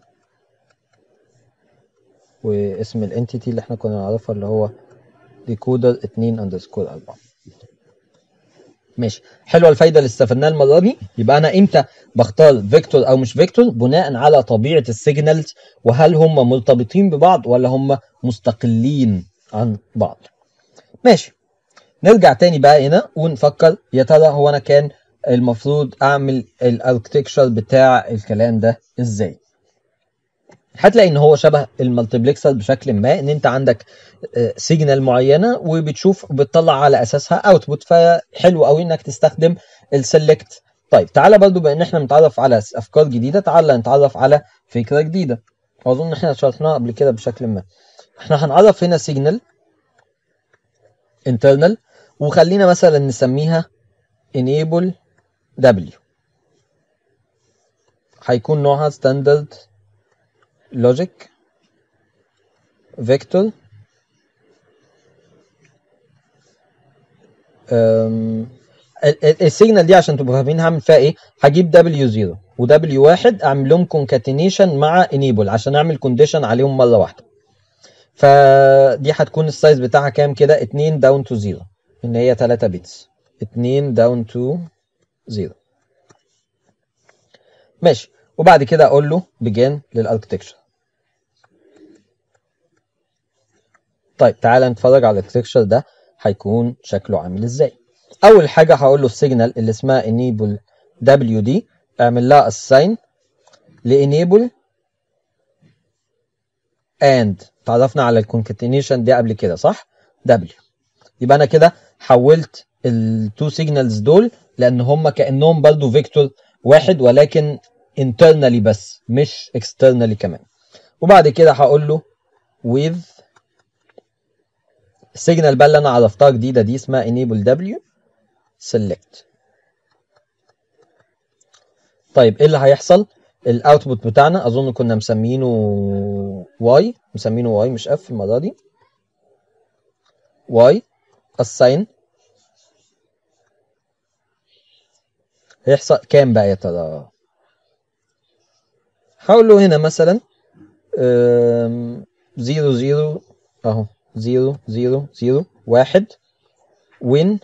واسم الانتيتي اللي احنا كنا نعرفها اللي هو ديكودر 2 اندرسكور 4 ماشي حلوه الفايده اللي استفدناها المره دي يبقى انا امتى بختار فيكتور او مش فيكتور بناء على طبيعه السيجنالز وهل هم مرتبطين ببعض ولا هم مستقلين عن بعض ماشي نرجع تاني بقى هنا ونفكر يا ترى هو انا كان المفروض اعمل الاركتكشر بتاع الكلام ده ازاي هتلاقي ان هو شبه المالتيبلكسر بشكل ما ان انت عندك سيجنال معينه وبتشوف بتطلع على اساسها اوتبوت فحلو قوي انك تستخدم السلكت طيب تعالى برضو بان احنا نتعرف على افكار جديده تعالى نتعرف على فكره جديده واظن احنا شرحناها قبل كده بشكل ما احنا هنعرف هنا سيجنال internal وخلينا مثلا نسميها enable w هيكون نوعها standard logic vector السيجنال دي عشان تبقوا فاهمين هعمل فيها ايه هجيب W0 و W1 اعمل لهم concatenation مع enable عشان اعمل condition عليهم مره واحده فدي هتكون السايز بتاعها كام كده 2 داون تو 0 ان هي 3 بيتس 2 داون تو 0 ماشي وبعد كده اقول له begin للاركتكشر طيب تعالى نتفرج على الاركتكشر ده هيكون شكله عامل ازاي اول حاجه هقول له السيجنال اللي اسمها enable W دي اعمل لها assign لانيبل and تعرفنا على الكونكاتينيشن دي قبل كده صح W يبقى انا كده حولت التو سيجنالز دول لان هم كانهم برضو فيكتور واحد ولكن internally بس مش externally كمان وبعد كده هقول له with السيجنال بقى اللي انا عرفتها جديده دي اسمها enable w select طيب ايه اللي هيحصل الاوتبوت بتاعنا اظن كنا مسمينه y مسمينه y مش f المره دي y assign هيحصل كام بقى يا ترى هقول له هنا مثلا زيرو زيرو اهو زيرو زيرو زيرو واحد وين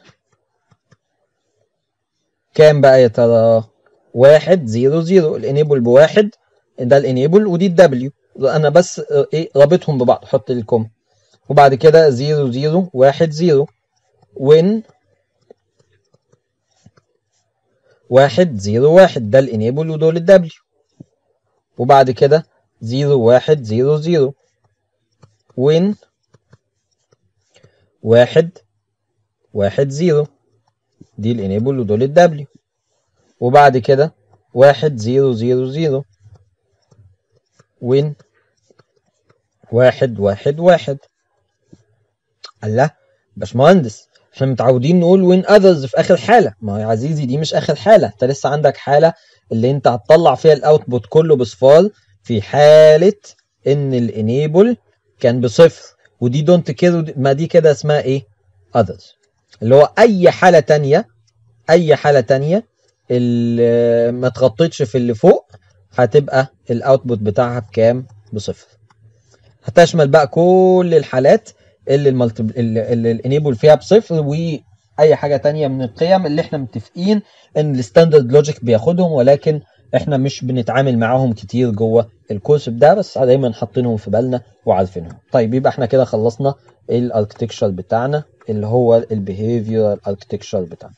كام بقى يا ترى واحد زيرو زيرو الانيبل بواحد ده الانيبل ودي الدبليو انا بس ايه رابطهم ببعض حط الكم وبعد كده زيرو زيرو واحد زيرو وين واحد زيرو واحد ده الانيبل ودول الدبليو وبعد كده زيرو واحد زيرو زيرو وين واحد واحد زيرو دي الانيبل ودول الدبليو وبعد كده واحد زيرو زيرو زيرو وين واحد واحد واحد الله باشمهندس احنا متعودين نقول وين اذرز في اخر حاله ما يا عزيزي دي مش اخر حاله انت لسه عندك حاله اللي انت هتطلع فيها الاوتبوت كله بصفار في حاله ان الانيبل كان بصفر ودي دونت كير ما دي كده اسمها ايه others اللي هو اي حاله تانية اي حاله تانية اللي ما تغطيتش في اللي فوق هتبقى الاوتبوت بتاعها بكام بصفر هتشمل بقى كل الحالات اللي المالتي اللي الانيبل فيها بصفر واي حاجه تانية من القيم اللي احنا متفقين ان الستاندرد لوجيك بياخدهم ولكن احنا مش بنتعامل معاهم كتير جوه الكورس ده بس دايما حاطينهم في بالنا وعارفينهم طيب يبقى احنا كده خلصنا الاركتكشر بتاعنا اللي هو البيهيفيرال اركتكشر بتاعنا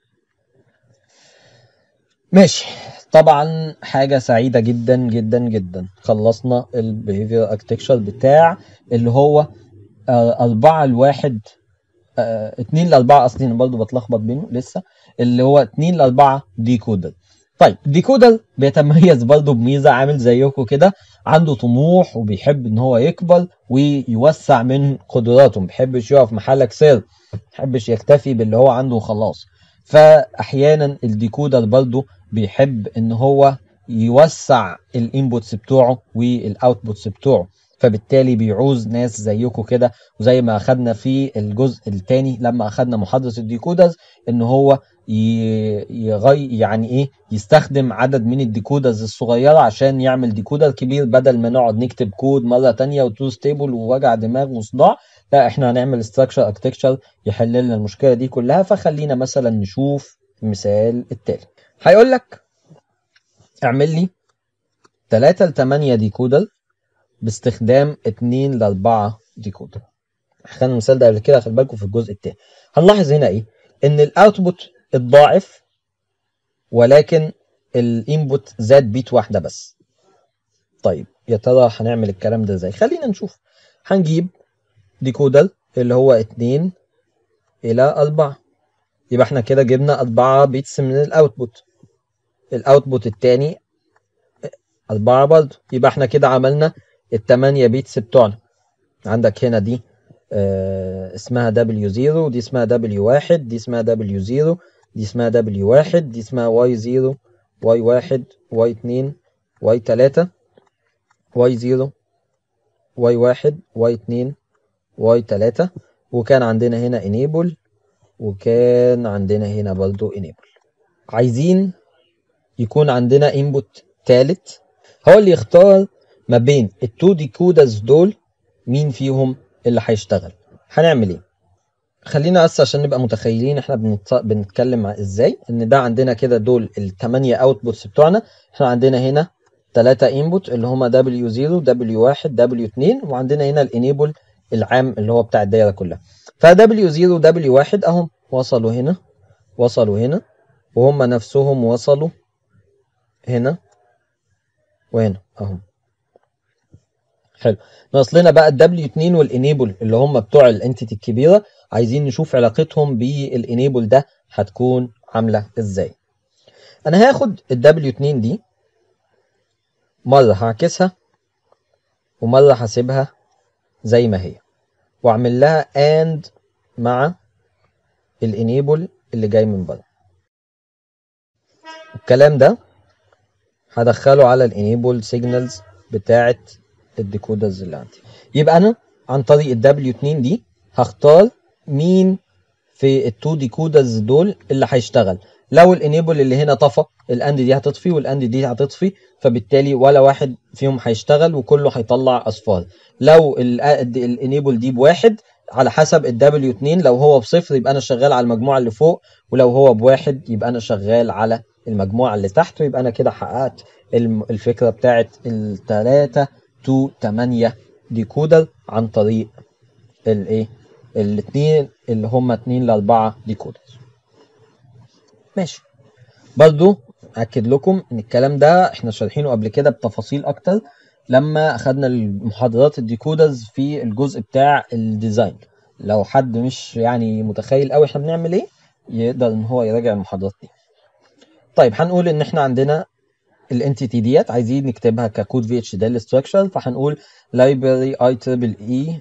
ماشي طبعا حاجة سعيدة جدا جدا جدا خلصنا البيهيفير اركتكشر بتاع اللي هو آه أربعة لواحد آه اتنين لأربعة أصلي أنا برضه بتلخبط بينه لسه اللي هو اتنين لأربعة ديكودر طيب ديكودر بيتميز برضه بميزة عامل زيكم كده عنده طموح وبيحب إن هو يكبر ويوسع من قدراته ما بيحبش يقف محلك سر ما بيحبش يكتفي باللي هو عنده وخلاص فأحيانا الديكودر برضه بيحب ان هو يوسع الانبوتس بتوعه والاوتبوتس بتوعه فبالتالي بيعوز ناس زيكم كده وزي ما اخدنا في الجزء الثاني لما اخدنا محاضره الديكودرز ان هو يغي يعني ايه يستخدم عدد من الديكودرز الصغيره عشان يعمل ديكودر كبير بدل ما نقعد نكتب كود مره تانية وتو ستيبل ووجع دماغ وصداع لا احنا هنعمل ستراكشر اركتكتشر يحل لنا المشكله دي كلها فخلينا مثلا نشوف المثال التالي هيقول لك اعمل لي 3 ل 8 ديكودر باستخدام 2 ل 4 ديكودر خدنا المثال ده قبل كده خلي بالكم في الجزء الثاني هنلاحظ هنا ايه ان الاوتبوت اتضاعف ولكن الانبوت زاد بيت واحده بس طيب يا ترى هنعمل الكلام ده ازاي خلينا نشوف هنجيب ديكودر اللي هو 2 الى 4 يبقى احنا كده جبنا 4 بيتس من الاوتبوت الاوتبوت التاني 4 برضه يبقى احنا كده عملنا التمانية بيتس بتوعنا عندك هنا دي اه اسمها W0 ودي اسمها W1 دي اسمها W0 دي اسمها W1 دي اسمها Y0 Y1 Y2 Y3 Y0 Y1 Y2 Y3 وكان عندنا هنا enable وكان عندنا هنا برضو enable عايزين يكون عندنا input تالت هو اللي يختار ما بين التو ديكودرز دول مين فيهم اللي هيشتغل هنعمل ايه خلينا بس عشان نبقى متخيلين احنا بنت... بنتكلم ازاي ان ده عندنا كده دول الثمانية اوتبوتس بتوعنا احنا عندنا هنا ثلاثة انبوت اللي هما W0 W1 W2 وعندنا هنا الانيبل العام اللي هو بتاع الدايره كلها ف W0 W1 اهم وصلوا هنا وصلوا هنا وهم نفسهم وصلوا هنا وهنا اهم حلو ناقص لنا بقى الدبليو 2 والانيبل اللي هم بتوع الانتيتي الكبيره عايزين نشوف علاقتهم بالانيبل ده هتكون عامله ازاي انا هاخد الدبليو 2 دي مره هعكسها ومره هسيبها زي ما هي واعمل لها اند مع الانيبل اللي جاي من بره الكلام ده هدخله على الانيبل سيجنالز بتاعه الديكودرز اللي عندي يبقى انا عن طريق الدبليو 2 دي هختار مين في التو ديكودرز دول اللي هيشتغل لو الانيبل اللي هنا طفى الاند دي هتطفي والاند دي هتطفي فبالتالي ولا واحد فيهم هيشتغل وكله هيطلع اصفار لو الانيبل دي بواحد على حسب الدبليو 2 لو هو بصفر يبقى انا شغال على المجموعه اللي فوق ولو هو بواحد يبقى انا شغال على المجموعه اللي تحت ويبقى انا كده حققت الفكره بتاعت الثلاثه تو 8 ديكودر عن طريق الايه الاثنين اللي هم 2 ل 4 ديكودر ماشي برضو اكد لكم ان الكلام ده احنا شارحينه قبل كده بتفاصيل اكتر لما اخدنا المحاضرات الديكودرز في الجزء بتاع الديزاين لو حد مش يعني متخيل قوي احنا بنعمل ايه يقدر ان هو يراجع المحاضرات دي طيب هنقول ان احنا عندنا الانتيتي ديت عايزين نكتبها ككود في اتش ديل ستراكشر فهنقول library i تريبل اي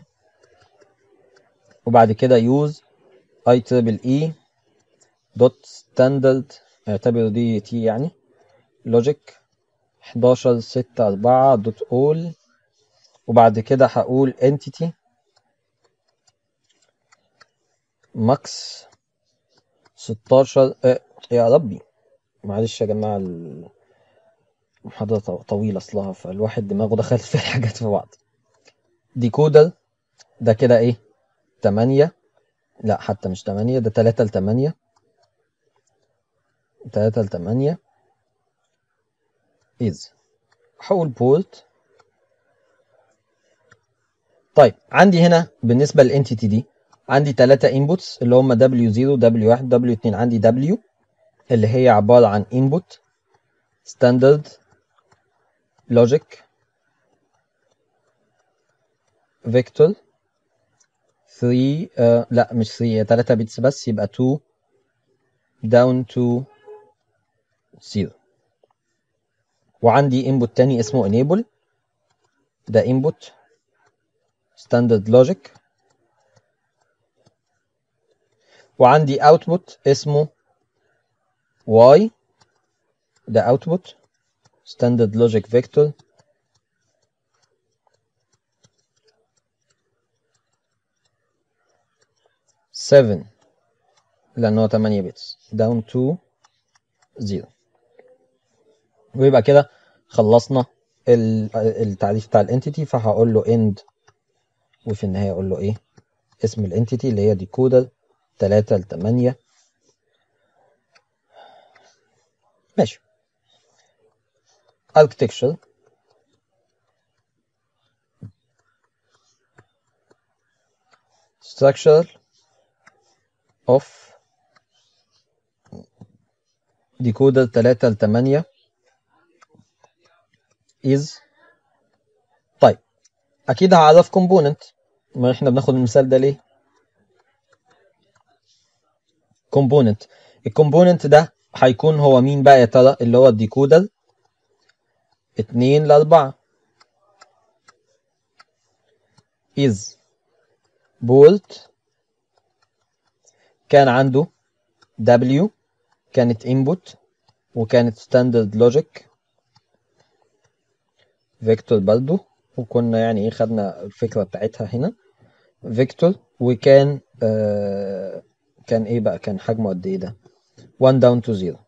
وبعد كده use i تريبل اي دوت ستاندرد اعتبروا دي تي يعني logic 11 6 4 دوت all وبعد كده هقول entity max 16 اه يا ربي معلش يا جماعة المحاضرة طويلة أصلها فالواحد دماغه دخلت في الحاجات في بعض ديكودر ده كده إيه تمانية لا حتى مش تمانية ده تلاتة لتمانية تلاتة لتمانية is هقول بورت طيب عندي هنا بالنسبة للانتيتي دي عندي تلاتة inputs اللي هم W0 W1 W2 عندي W اللي هي عبارة عن input standard logic vector 3 uh, لا مش 3 3 بيتس بس يبقى 2 down to 0 وعندي input تاني اسمه enable ده input standard logic وعندي output اسمه y ده output standard logic vector seven لأن هو 8 بيتس down to 0 ويبقى كده خلصنا التعريف بتاع الانتيتي فهقول له end وفي النهاية أقول له إيه اسم الانتيتي اللي هي ديكودر 3 ل 8 ماشي architecture structure of decoder 3 ل 8 is طيب اكيد هعرف component ما احنا بناخد المثال ده ليه component الكومبوننت ده هيكون هو مين بقى يا ترى اللي هو الديكودر اتنين لأربعة is bolt كان عنده W كانت input وكانت standard logic فيكتور برضو وكنا يعني ايه خدنا الفكرة بتاعتها هنا فيكتور وكان آه كان ايه بقى كان حجمه قد ايه ده 1 down to 0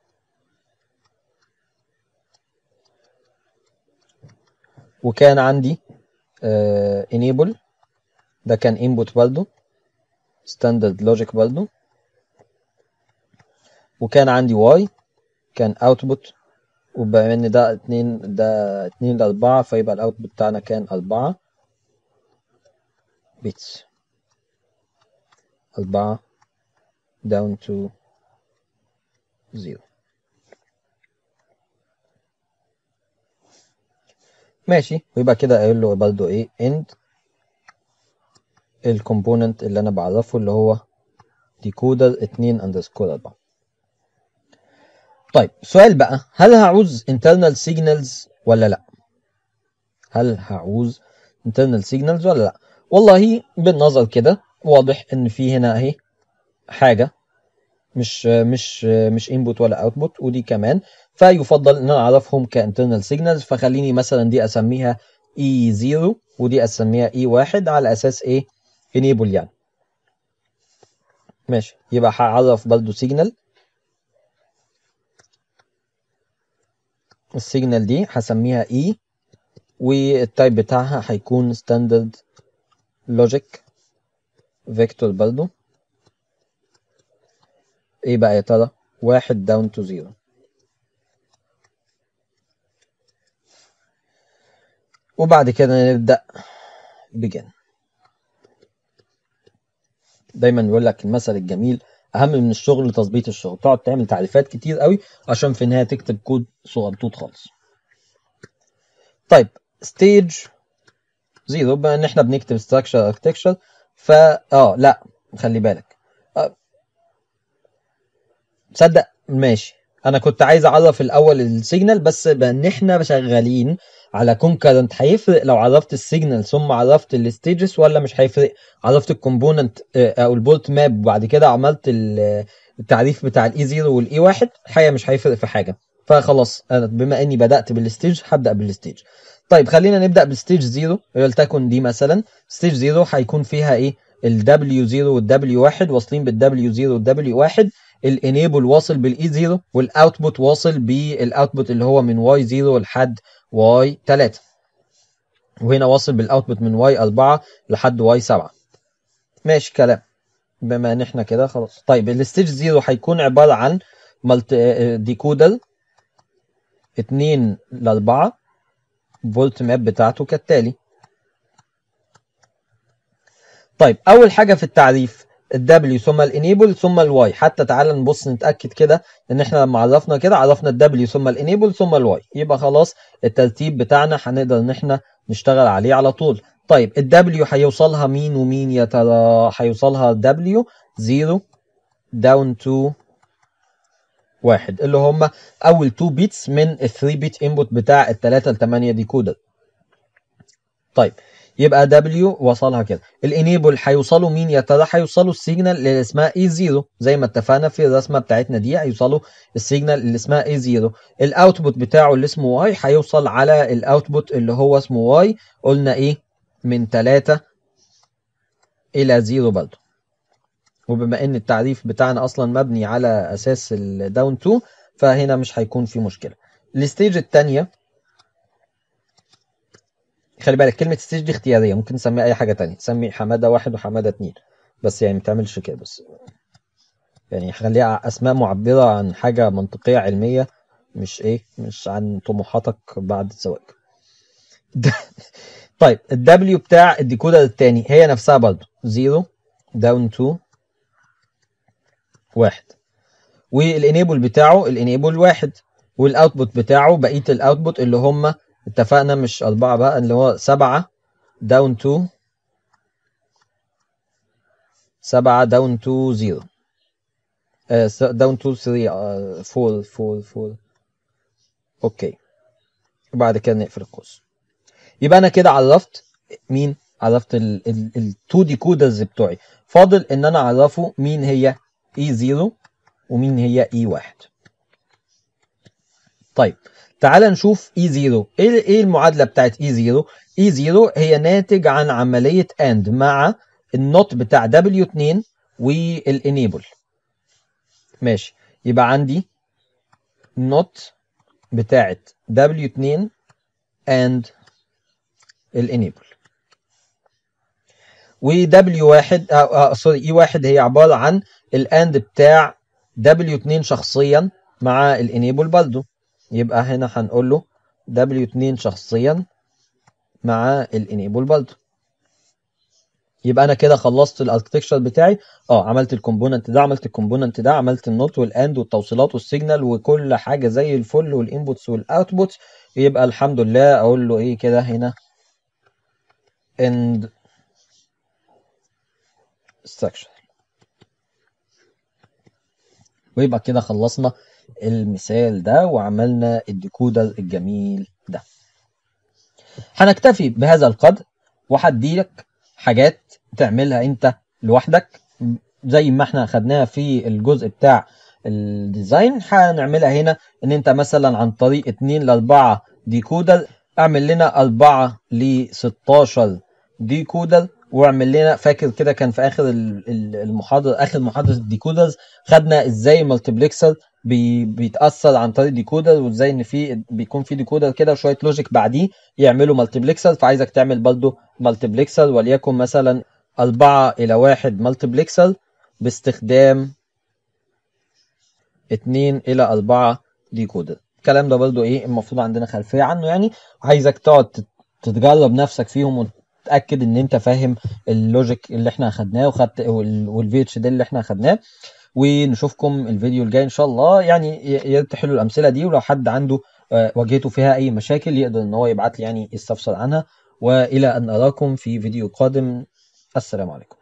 وكان عندي آه enable ده كان input برضو standard logic برضو وكان عندي y كان output وبما ان ده اتنين ده اتنين لأربعة فيبقى الاوتبوت بتاعنا كان أربعة بيتس أربعة down to 0 ماشي ويبقى كده قايل له برضه ايه end الكومبوننت اللي انا بعرفه اللي هو ديكودر 2 اندرسكور 4 طيب سؤال بقى هل هعوز internal signals ولا لا هل هعوز internal signals ولا لا والله بالنظر كده واضح ان في هنا اهي حاجه مش مش مش انبوت ولا اوتبوت ودي كمان فيفضل ان انا اعرفهم كانترنال سيجنالز فخليني مثلا دي اسميها اي 0 ودي اسميها اي 1 على اساس ايه انيبل يعني ماشي يبقى هعرف برضو سيجنال السيجنال دي هسميها اي والتايب بتاعها هيكون ستاندرد لوجيك فيكتور برضو ايه بقى يا ترى واحد داون تو زيرو وبعد كده نبدأ begin دايما بيقول لك المثل الجميل اهم من الشغل تظبيط الشغل تقعد تعمل تعريفات كتير قوي عشان في النهايه تكتب كود صغنطوط خالص طيب ستيج زيرو بما ان احنا بنكتب structure architecture فا اه لا خلي بالك آه. تصدق ماشي انا كنت عايز اعرف الاول السيجنال بس بان احنا شغالين على كونكرنت هيفرق لو عرفت السيجنال ثم عرفت الستيجز ولا مش هيفرق عرفت الكومبوننت او البورت ماب وبعد كده عملت التعريف بتاع الاي 0 والاي 1 الحقيقه مش هيفرق في حاجه فخلاص انا بما اني بدات بالستيج هبدا بالستيج طيب خلينا نبدا بالستيج 0 ولتكن دي مثلا ستيج 0 هيكون فيها ايه الدبليو 0 والدبليو 1 واصلين بالدبليو 0 والدبليو 1 الانيبل واصل بالاي 0 والاوتبوت واصل بالاوتبوت اللي هو من واي 0 لحد واي 3 وهنا واصل بالاوتبوت من واي 4 لحد واي 7 ماشي كلام بما ان احنا كده خلاص طيب الستيج 0 هيكون عباره عن ملت ديكودر 2 ل 4 فولت ماب بتاعته كالتالي طيب اول حاجه في التعريف الدبليو ثم الانيبل ثم الواي حتى تعالى نبص نتاكد كده ان احنا لما عرفنا كده عرفنا الدبليو ثم الانيبل ثم الواي يبقى خلاص الترتيب بتاعنا هنقدر ان احنا نشتغل عليه على طول طيب الدبليو هيوصلها مين ومين يا ترى هيوصلها دبليو 0 داون تو واحد اللي هم اول 2 بيتس من ال 3 بيت انبوت بتاع ال 3 ل 8 ديكودر طيب يبقى دبليو وصلها كده الانيبل هيوصلوا مين يا ترى هيوصلوا السيجنال اللي اسمها اي 0 زي ما اتفقنا في الرسمه بتاعتنا دي هيوصلوا السيجنال اللي اسمها اي 0 الاوتبوت بتاعه اللي اسمه واي هيوصل على الاوتبوت اللي هو اسمه واي قلنا ايه من 3 الى 0 برضه وبما ان التعريف بتاعنا اصلا مبني على اساس الداون 2 فهنا مش هيكون في مشكله الستيج الثانيه خلي بالك كلمة ستيج دي اختيارية ممكن نسميها أي حاجة تانية تسمي حمادة واحد وحمادة اتنين بس يعني متعملش كده بس يعني خليها أسماء معبرة عن حاجة منطقية علمية مش إيه مش عن طموحاتك بعد الزواج طيب الدبليو بتاع الديكودر التاني هي نفسها برضه زيرو داون تو واحد والانيبل بتاعه الانيبل واحد والاوتبوت بتاعه بقية الاوتبوت اللي هم اتفقنا مش أربعة بقى اللي هو سبعة داون تو سبعة داون تو زيرو داون تو ثري فور فور فور اوكي وبعد كده نقفل القوس يبقى انا كده عرفت مين عرفت التو ديكودرز بتوعي فاضل ان انا اعرفه مين هي اي 0 ومين هي اي 1 طيب تعال نشوف اي 0 ايه ايه المعادله بتاعت اي 0 اي 0 هي ناتج عن عمليه اند مع النوت بتاع دبليو 2 والانيبل ماشي يبقى عندي نوت بتاعت دبليو 2 اند الانيبل ودبليو 1 آه سوري اي 1 هي عباره عن الاند بتاع دبليو 2 شخصيا مع الانيبل برضه يبقى هنا هنقول له W2 شخصيا مع الانيبل برضه يبقى انا كده خلصت الاركتكشر بتاعي اه عملت الكومبوننت ده عملت الكومبوننت ده عملت النوت والاند والتوصيلات والسيجنال وكل حاجه زي الفل والانبوتس والاوتبوتس يبقى الحمد لله اقول له ايه كده هنا end structure ويبقى كده خلصنا المثال ده وعملنا الديكودر الجميل ده هنكتفي بهذا القدر وهديلك حاجات تعملها انت لوحدك زي ما احنا خدناها في الجزء بتاع الديزاين هنعملها هنا ان انت مثلا عن طريق 2 ل 4 ديكودر اعمل لنا 4 ل 16 ديكودر واعمل لنا فاكر كده كان في اخر المحاضره اخر محاضره الديكودرز خدنا ازاي المالتيبلكسر بي بيتاثر عن طريق ديكودر وازاي ان في بيكون في ديكودر كده وشويه لوجيك بعديه يعملوا مالتيبلكسر فعايزك تعمل برضه مالتيبلكسر وليكن مثلا 4 الى 1 مالتيبلكسر باستخدام 2 الى 4 ديكودر الكلام ده برضه ايه المفروض عندنا خلفيه عنه يعني عايزك تقعد تتجرب نفسك فيهم وتتاكد ان انت فاهم اللوجيك اللي احنا اخدناه وخدت والفي اتش دي اللي احنا اخدناه ونشوفكم الفيديو الجاي ان شاء الله يعني يا ريت تحلوا الامثله دي ولو حد عنده واجهته فيها اي مشاكل يقدر ان هو يبعت لي يعني يستفسر عنها والى ان اراكم في فيديو قادم السلام عليكم